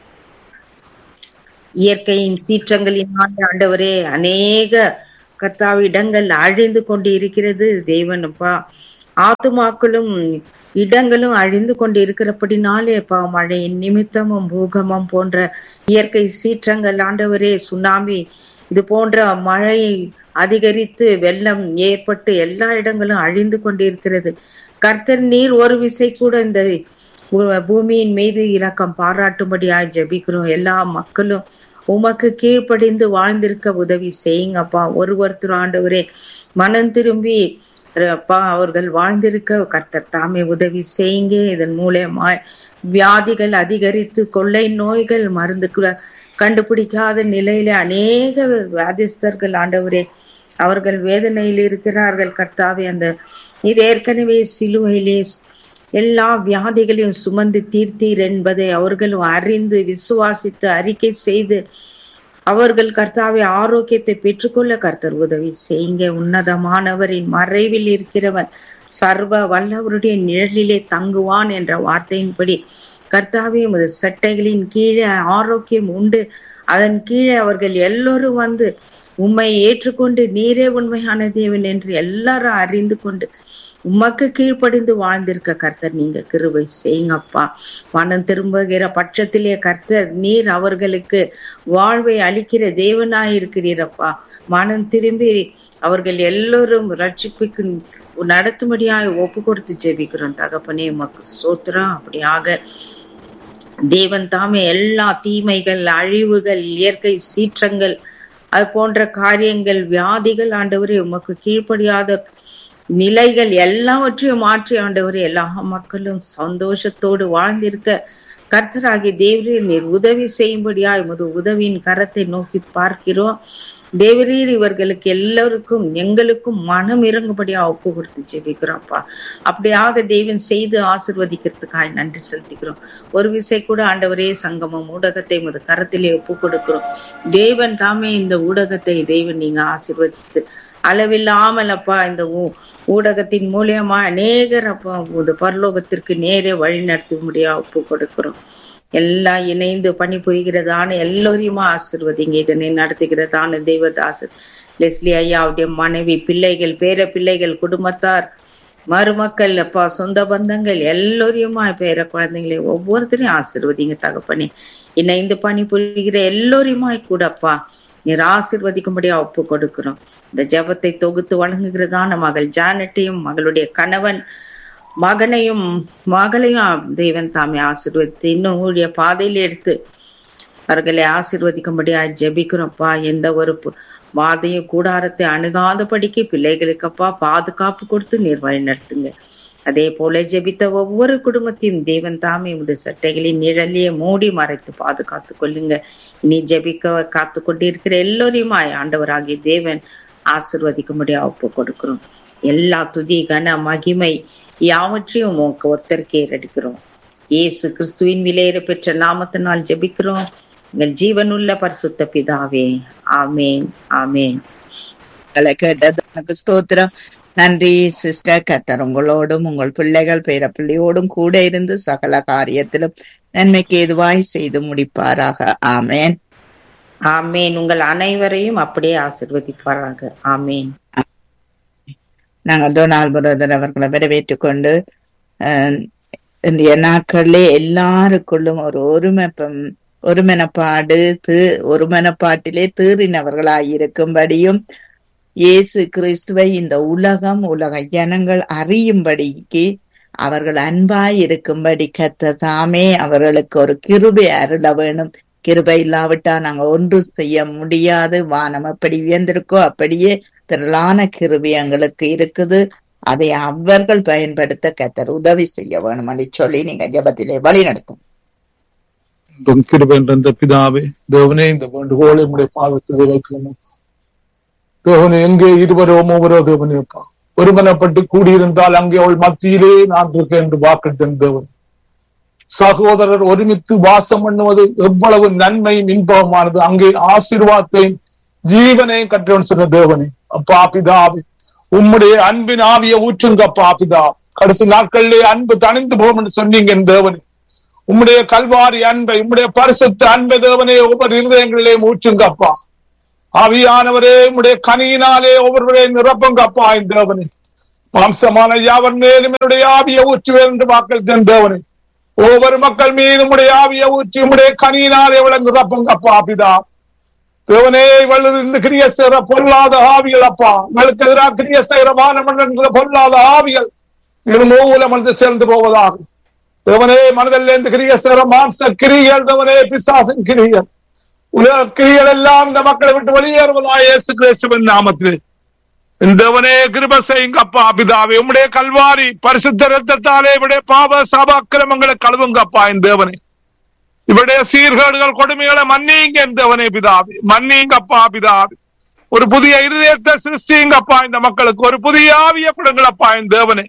Speaker 7: இயற்கையின் சீற்றங்களினால் ஆண்டவரே அநேக கர்த்தாവ് இடங்கள் அழிந்து கொண்டு இருக்கிறது தேவனப்பா ஆத்துமாக்களும் இடங்களும் அழிந்து கொண்டு இருக்கிறபடினாலே அப்பா மழையின் நிமித்தமும் பூகமம் போன்ற இயற்கை சீற்றங்கள் ஆண்டவரே சுனாமி இது போன்ற மழை அதிகரித்து வெள்ளம் ஏற்பட்டு எல்லா இடங்களும் அழிந்து கொண்டிருக்கிறது கர்த்தர் நீர் ஒரு விசை கூட இந்த பூ- பூமியின் மீது இரக்கம் பாராட்டும்படியாய் ஜெபிக்கிறோம் எல்லா மக்களும் உமக்கு கீழ்ப்படிந்து வாழ்ந்திருக்க உதவி செய்யுங்கப்பா ஒரு ஒருத்தர் ஆண்டவரே மனம் திரும்பி அப்பா அவர்கள் வாழ்ந்திருக்க கர்த்தர் தாமே உதவி செய்யுங்க இதன் மூலமா வியாதிகள் அதிகரித்து கொள்ளை நோய்கள் மருந்து கூட- கண்டுபிடிக்காத நிலையில அநேக வியாதிஸ்தர்கள் ஆண்டவரே அவர்கள் வேதனையில் இருக்கிறார்கள் கர்த்தாவே அந்த இது ஏற்கனவே சிலுவையிலே எல்லா வியாதிகளையும் சுமந்து தீர்த்தீர் என்பதை அவர்களும் அறிந்து விசுவாசித்து அறிக்கை செய்து அவர்கள் கர்த்தாவை ஆரோக்கியத்தை பெற்றுக்கொள்ள கர்த்தர் உதவி செய்யுங்க உன்னதமானவரின் மறைவில் இருக்கிறவன் சர்வ வல்லவருடைய நிழலிலே தங்குவான் என்ற வார்த்தையின்படி கர்த்தாவே உமது சட்டைகளின் கீழே ஆரோக்கியம் உண்டு அதன் கீழே அவர்கள் எல்லோரும் வந்து உம்மை ஏற்றுக்கொண்டு நீரே உண்மையான தேவன் என்று எல்லாரும் அறிந்து கொண்டு உமக்கு கீழ்ப்படிந்து வாழ்ந்திருக்க கர்த்தர் நீங்க கிருபை செய்யுங்கப்பா மனம் திரும்புகிற பட்சத்திலே கர்த்தர் நீர் அவர்களுக்கு வாழ்வை அளிக்கிற தேவனாய் இருக்கிறீரப்பா மனம் திரும்பி அவர்கள் எல்லோரும் ரட்சிப்புக்கு நடத்தும்படியாக ஒப்பு கொடுத்து ஜெபிக்கிறோம் தகப்பனே உமக்கு சோத்திரம் அப்படியாக தேவன் தாமே எல்லா தீமைகள் அழிவுகள் இயற்கை சீற்றங்கள் அது போன்ற காரியங்கள் வியாதிகள் ஆண்டவரே உமக்கு கீழ்ப்படியாத நிலைகள் எல்லாவற்றையும் மாற்றி ஆண்டவரே எல்லா மக்களும் சந்தோஷத்தோடு வாழ்ந்திருக்க கர்த்தராகிய தேவரீர் நீர் உதவி செய்யும்படியாய் உமது உதவியின் கரத்தை நோக்கி பார்க்கிறோம் தேவரீர் இவர்களுக்கு எல்லோருக்கும் எங்களுக்கும் மனம் இறங்கும்படியா ஒப்பு கொடுத்து ஜெபிக்கிறோம்ப்பா அப்படியாக தேவன் செய்து ஆசிர்வதிக்கிறதுக்காக நன்றி செலுத்திக்கிறோம் ஒரு விசை கூட ஆண்டவரே சங்கமம் ஊடகத்தை உமது கரத்திலே ஒப்பு கொடுக்கிறோம் தேவன் தாமே இந்த ஊடகத்தை தேவன் நீங்க ஆசிர்வதித்து அளவில்லாமல் அப்பா இந்த ஊ- ஊடகத்தின் மூலியமா அநேகர் அப்பா உமது பரலோகத்திற்கு நேரே வழி நடத்தும்படியா ஒப்பு கொடுக்கிறோம் எல்லாம் இணைந்து பணிபுரிகிறதான எல்லோரையுமா ஆசிர்வதிங்க இதனை நடத்துகிறதான தெய்வதாசர் லெஸ்லி ஐயாவுடைய மனைவி பிள்ளைகள் பேர பிள்ளைகள் குடும்பத்தார் மருமக்கள் அப்பா சொந்த பந்தங்கள் எல்லோரையுமா பேர குழந்தைங்களை ஒவ்வொருத்தரையும் ஆசிர்வதிங்க தகப்பனே இணைந்து பணிபுரிகிற எல்லோரையுமாய் கூடப்பா நீர் ஆசிர்வதிக்கும்படியா ஒப்பு கொடுக்கிறோம் இந்த ஜெபத்தை தொகுத்து வழங்குகிறதான மகள் ஜானட்டையும் மகளுடைய கணவன் மகனையும் மகளையும் தேவன் தாமே ஆசீர்வதித்து இன்னும் ஊழிய பாதையில எடுத்து அவர்களை ஆசீர்வதிக்கும்படியா ஜெபிக்கிறோம்ப்பா எந்த ஒரு பு- வாதையும் கூடாரத்தை அணுகாதபடிக்கு பிள்ளைகளுக்கப்பா பாதுகாப்பு கொடுத்து நீர் வழி நடத்துங்க அதே போல ஜெபித்த ஒவ்வொரு குடும்பத்தையும் தேவன் தாமே உடைய சட்டைகளின் நிழலையே மூடி மறைத்து பாதுகாத்து கொள்ளுங்க இனி ஜெபிக்க காத்து கொண்டிருக்கிற எல்லோரையுமாய் ஆண்டவராகிய தேவன் ஆசிர்வதிக்கும்படியா ஒப்பு கொடுக்கிறோம் எல்லா துதி கன மகிமை யாவற்றையும் உமக்கு ஒருத்தருக்கே ஏறடிக்கிறோம் இயேசு கிறிஸ்துவின் விலையேற பெற்ற நாமத்தினால் ஜெபிக்கிறோம் எங்கள் ஜீவனுள்ள பரிசுத்த பிதாவே ஆமேன் ஆமேன்
Speaker 3: உங்களை கேட்டது உனக்கு ஸ்தோத்திரம் நன்றி சிஸ்டர் கத்தர் உங்களோடும் உங்கள் பிள்ளைகள் பேர பிள்ளையோடும் கூட இருந்து சகல காரியத்திலும் நன்மைக்கு எதுவாய் செய்து முடிப்பாராக ஆமென்
Speaker 7: ஆமேன் உங்கள் அனைவரையும் அப்படியே ஆசிர்வதிப்பாராக ஆமேன்
Speaker 3: நாங்கள் டொனால்ட் பிரதர் அவர்களை வரவேற்றுக் கொண்டு அஹ், இன்றைய நாட்களிலே எல்லாருக்குள்ளும் ஒரு ஒருமைப்பம் ஒருமனப்பாடு தீ ஒருமனப்பாட்டிலே தீறினவர்களாயிருக்கும்படியும் இயேசு கிறிஸ்துவை இந்த உலகம் உலக ஜனங்கள் அறியும்படிக்கு அவர்கள் அன்பாய் இருக்கும்படி கத்த தாமே அவர்களுக்கு ஒரு கிருபை அருள வேணும் கிருபை இல்லாவிட்டா நாங்க ஒன்று செய்ய முடியாது வானம் எப்படி உயர்ந்திருக்கோ அப்படியே திரளான கிருபை எங்களுக்கு இருக்குது அதை அவர்கள் பயன்படுத்த கத்தர் உதவி செய்ய வேணும் என்று சொல்லி நீங்க ஜெபத்திலே வழி நடத்தும்
Speaker 8: உம் கிருபை என்ற பிதாவே தேவனே இந்த வேண்டுகோளை உடைய பாதத்தில் வைக்கிறோம் தேவனே எங்கே இருவரோ மூவரோ தேவனே அப்பா ஒருமனப்பட்டு கூடியிருந்தால் அங்கே அவள் மத்தியிலே நான் இருக்கேன் என்று வாக்களித்தேன் தேவன் சகோதரர் ஒருமித்து வாசம் பண்ணுவது எவ்வளவு நன்மையும் இன்பமானது அங்கே ஆசீர்வாதத்தையும் ஜீவனையும் கற்றவன் சொன்ன தேவனே அப்பா பிதாவே உம்முடைய அன்பின் ஆவிய ஊற்றுங்க அப்பா பிதா கடைசி நாட்களிலே அன்பு தணிந்து போகும் என்று சொன்னீங்க என் தேவனே உம்முடைய கல்வாரி அன்பை உம்முடைய பரிசுத்த அன்பை தேவனே ஒவ்வொரு இருதயங்களிலேயும் ஊற்றுங்க அப்பா ஆவியானவரே உம்முடைய கனியினாலே ஒவ்வொருவரையும் நிரப்புங்க அப்பா என் தேவனே மாம்சமான யாவர் மேலும் என்னுடைய ஆவியை ஊற்றுவேன் என்று வாக்கள் தன் தேவனே ஒவ்வொரு மக்கள் மீது உம்முடைய ஆவியை ஊற்றி உம்முடைய கனியினாலே இவளை நிரப்புங்க அப்பா பிதா தேவனே இவள் இந்த கிரிய செய்கிற பொல்லாத ஆவிகள் அப்பா இவளுக்கு எதிராக கிரிய செய்கிற வானமன்ற பொல்லாத ஆவிகள் இது மூலம் வந்து சேர்ந்து போவதாக தேவனே மனதில் இருந்து கிரிய செய்கிற மாம்ச கிரிகள் தேவனே பிசாசின் கிரிகள் உலக கிரிகள் எல்லாம் இந்த மக்களை விட்டு வெளியேறுவதா இயேசு கிறிஸ்துவின் நாமத்திலே இந்தவனே கிருப செய்யுங்க அப்பா பிதாவே உம்முடைய கல்வாரி பரிசுத்த ரத்தத்தாலே இவருடைய பாவ சாபாக்கிரமங்களை கழுவுங்க அப்பா என் தேவனே இவருடைய சீர்கேடுகள் கொடுமைகளை மன்னிங்க என் தேவனே பிதாவே மன்னிங்க அப்பா பிதாவே ஒரு புதிய இருதயத்தை சிருஷ்டிங்க அப்பா இந்த மக்களுக்கு ஒரு புதிய ஆவிய கொடுங்களப்பா என் தேவனே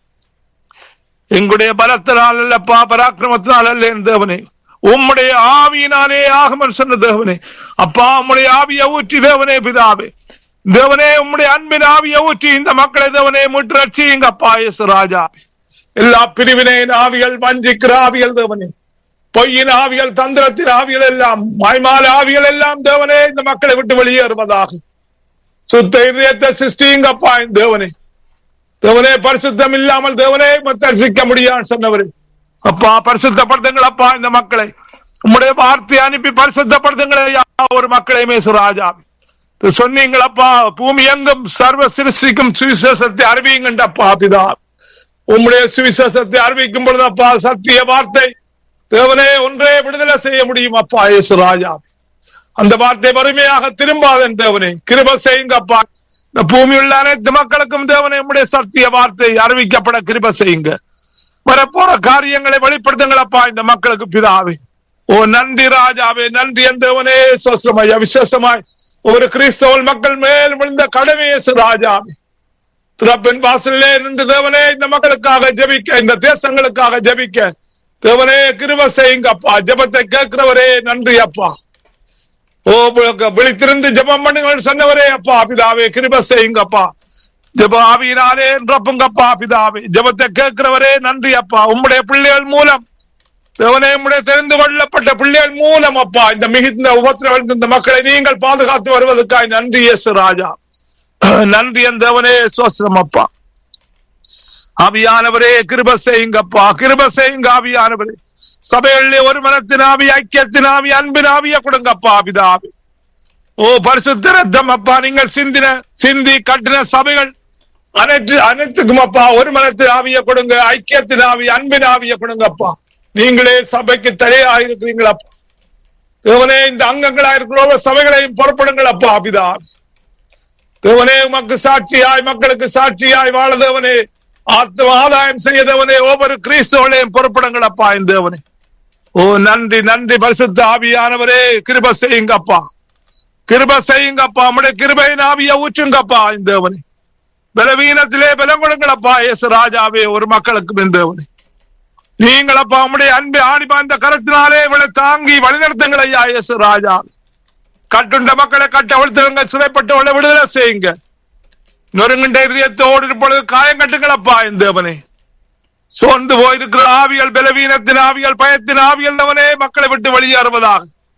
Speaker 8: எங்களுடைய பலத்தினால் அல்லப்பா பராக்கிரமத்தினால் அல்ல என் தேவனே உம்முடைய ஆவியினாலே ஆகமன் சொன்ன தேவனே அப்பா உம்முடைய ஆவியை ஊற்றி தேவனே பிதாவே தேவனே உம்முடைய அன்பின் ஆவியை ஊற்றி இந்த மக்களை தேவனே முற்று ரட்சியுங்க அப்பா இயேசு ராஜா எல்லா பிரிவினையின் ஆவிகள் வஞ்சிக்கிற ஆவிகள் தேவனே பொய்யின் ஆவிகள் தந்திரத்தின் ஆவிகள் எல்லாம் மாய்மால ஆவிகள் எல்லாம் தேவனே இந்த மக்களை விட்டு வெளியேறுவதாக சுத்த இதயத்தை சிருஷ்டியுங்கப்பா என் தேவனே தேவனே பரிசுத்தம் இல்லாமல் தேவனே தரிசிக்க முடியான்னு சொன்னவரு அப்பா பரிசுத்தப்படுத்துங்கள் அப்பா இந்த மக்களை உம்முடைய வார்த்தை அனுப்பி பரிசுத்தப்படுத்துங்களே ஒரு மக்களையுமே சுராஜா சொன்னீங்களப்பா பூமி எங்கும் சர்வ சிருஷ்டிக்கும் சுவிசேஷத்தை அறிவியுங்கண்டப்பா பிதா உம்முடைய சுவிசேஷத்தை அறிவிக்கும் பொழுது அப்பா சத்திய வார்த்தை தேவனே ஒன்றே விடுதலை செய்ய முடியும் அப்பா இயேசு ராஜா அந்த வார்த்தை வறுமையாக திரும்பாதன் தேவனே கிருப செய்யுங்கப்பா இந்த பூமியுள்ள அனைத்து மக்களுக்கும் தேவனே உம்முடைய சத்திய வார்த்தை அறிவிக்கப்பட கிருப செய்யுங்க வரப்போற காரியங்களை வெளிப்படுத்துங்களப்பா இந்த மக்களுக்கு பிதாவே ஓ நன்றி ராஜாவே நன்றி என் தேவனே சோஸ்ரமாய் விசேஷமாய் ஒரு கிறிஸ்தவல் மக்கள் மேல் விழுந்த கடமையே ராஜாவே திறப்பின் வாசலிலே நின்று தேவனே இந்த மக்களுக்காக ஜெபிக்க இந்த தேசங்களுக்காக ஜெபிக்க தேவனே கிருப செய்யுங்க அப்பா ஜெபத்தை கேட்கிறவரே நன்றி அப்பா ஓ விழித்திருந்து ஜெபம் பண்ணுங்கள் சொன்னவரே அப்பா பிதாவே கிருப செய்யுங்கப்பா ஜெப ஆவியினாலே ரப்புங்கப்பா பிதாவே ஜெபத்தை கேட்கிறவரே நன்றி அப்பா உம்முடைய பிள்ளைகள் மூலம் தேவனே உம்முடைய தெரிந்து கொள்ளப்பட்ட பிள்ளைகள் மூலம் அப்பா இந்த மிகுந்த உபத்திரம் இந்த மக்களை நீங்கள் பாதுகாத்து வருவதற்காய் நன்றி இயேசு ராஜா நன்றி என் தேவனே சோஸ்திரம் அப்பா ஆவியானவரே கிருப செய்யுங்கப்பா கிருப செய்யுங்க ஆவியானவரே சபைகளிலே ஒரு மனத்தின் ஆவி ஐக்கியத்தின் ஆவி அன்பின் ஆவிய கொடுங்கப்பா பிதாவே ஓ பரிசுத்த ரத்தம் அப்பா நீங்கள் சிந்தின சிந்தி கட்டின சபைகள் அனைத்து அனைத்துக்கும் அப்பா ஒரு மனத்தின் ஆவிய கொடுங்க ஐக்கியத்தின் ஆவி அன்பின் ஆவிய கொடுங்கப்பா நீங்களே சபைக்கு தலையாக இருக்கிறீங்களப்பா தேவனே இந்த அங்கங்களா இருக்கிற சபைகளையும் புறப்படுங்கள் அப்பா பிதா தேவனே உமக்கு சாட்சியாய் மக்களுக்கு சாட்சியாய் வாழ தேவனே ஆத்ம ஆதாயம் செய்ய தேவனே ஒவ்வொரு கிறிஸ்தவனையும் புறப்படுங்கள் அப்பா இந்த தேவனே ஓ நன்றி நன்றி பரிசுத்த ஆவியானவரே கிருப செய்யுங்கப்பா கிருப செய்யுங்கப்பா நம்முடைய கிருபையின் ஆவிய ஊற்றுங்கப்பா இந்த தேவனே பலவீனத்திலே பலம் கொடுங்களப்பா இயேசு ராஜாவே ஒரு மக்களுக்கு இந்த தேவனே நீங்களப்பா உம்முடைய அன்பு ஆணி பாய்ந்த கரத்தினாலே இவளை தாங்கி வழிநடத்துங்கள் ஐயா இயேசு ராஜா கட்டுண்ட மக்களை கட்ட அவிழ்த்துங்க சிறைப்பட்டவளை விடுதலை செய்யுங்க நொறுங்கின்ற இதயத்தோடு இருப்பொழுது காயம் கட்டுங்களப்பா இந்த தேவனே சோர்ந்து போயிருக்கிற ஆவியல் பலவீனத்தின் ஆவியல் பயத்தின் ஆவியல் அவனே மக்களை விட்டு வெளியேறுவதாக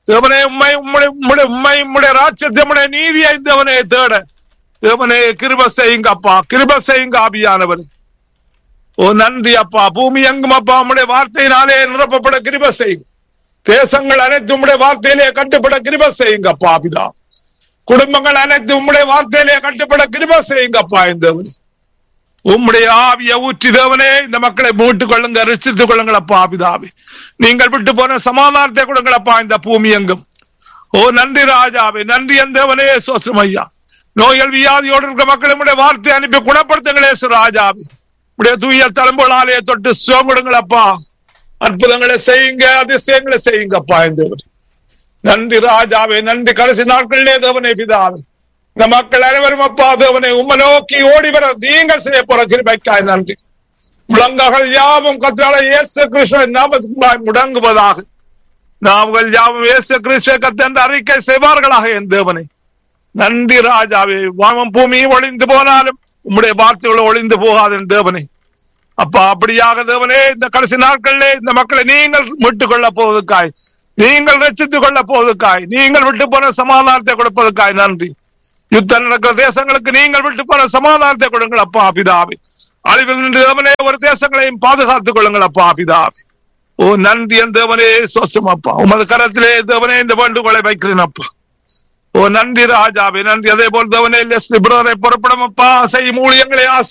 Speaker 8: தேவனே உண்மை உம்முடைய உம்முடைய உண்மை உம்முடைய ராட்சத்தை உம்முடைய நீதியை தேவனே தேட தேவனே கிருப செய்யுங்க அப்பா கிருப செய்யுங்க ஆபியானவர் ஓ நன்றி அப்பா பூமி எங்கும் அப்பா உம்முடைய வார்த்தையினாலே நிரப்பப்பட கிருப செய்யுங்க தேசங்கள் அனைத்து உம்முடைய வார்த்தையிலே கட்டுப்பட கிருப செய்யுங்க அப்பா பிதா குடும்பங்கள் அனைத்து உம்முடைய வார்த்தையிலே கட்டுப்பட கிருப செய்யுங்க அப்பா இந்த உம்முடைய ஆவிய ஊற்றி தேவனே இந்த மக்களை மீட்டுக் கொள்ளுங்க ரசித்துக் கொள்ளுங்கள் அப்பா பிதாவே நீங்கள் விட்டு போன சமாதானத்தை கொடுங்களப்பா இந்த பூமி எங்கும் ஓ நன்றி ராஜாவே நன்றி என் தேவனே சோசம் ஐயா நோய்கள் வியாதியோடு இருக்கிற மக்கள் உடைய வார்த்தை அனுப்பி குணப்படுத்துங்களே ராஜாவே உடைய தூய தலைம்புகளாலே தொட்டு சுகம் கொடுங்களப்பா அற்புதங்களை செய்யுங்க அதிசயங்களை செய்யுங்கப்பா இந்த நன்றி ராஜாவே நன்றி கடைசி நாட்களிலே தேவனே பிதாவே இந்த மக்கள் அனைவரும் அப்பா தேவனை உம்மை நோக்கி ஓடி வர நீங்கள் செய்ய போற கிருபைக்காய் நன்றி முழங்ககள் யாவும் கத்தால இயேசு கிருஷ்ணன் நாமத்துக்குள்ளாய் முடங்குவதாக நாங்கள் யாவும் இயேசு கிறிஸ்துவ கத்தென்று அறிக்கை செய்வார்களாக என் தேவனை நன்றி ராஜாவே வாமம் பூமி ஒளிந்து போனாலும் உம்முடைய வார்த்தைகள் ஒளிந்து போகாது என் தேவனை அப்பா அப்படியாக தேவனே இந்த கடைசி நாட்களிலே இந்த மக்களை நீங்கள் மீட்டுக் கொள்ள போவதற்காய் நீங்கள் ரட்சித்துக் கொள்ள போவதற்காய் நீங்கள் விட்டு போன சமாதானத்தை கொடுப்பதற்காய் நன்றி யுத்தம் நடக்கிற தேசங்களுக்கு நீங்கள் விட்டு போன சமாதானத்தை கொடுங்கள் அப்பா பிதாவே அழிவில் நின்று தேவனே ஒரு தேசங்களையும் பாதுகாத்துக் கொள்ளுங்கள் அப்பா பிதாவே ஓ நன்றி என் தேவனே சோசம் அப்பா உமது கரத்திலே தேவனே இந்த வேண்டுகோளை வைக்கிறேன் அப்பா ஓ நன்றி ராஜாவே நன்றி அதே போல் தேவனே லெஸ்லி பிரதரை புறப்படும் அப்பா செய்யும் ஊழியங்களை ஆசை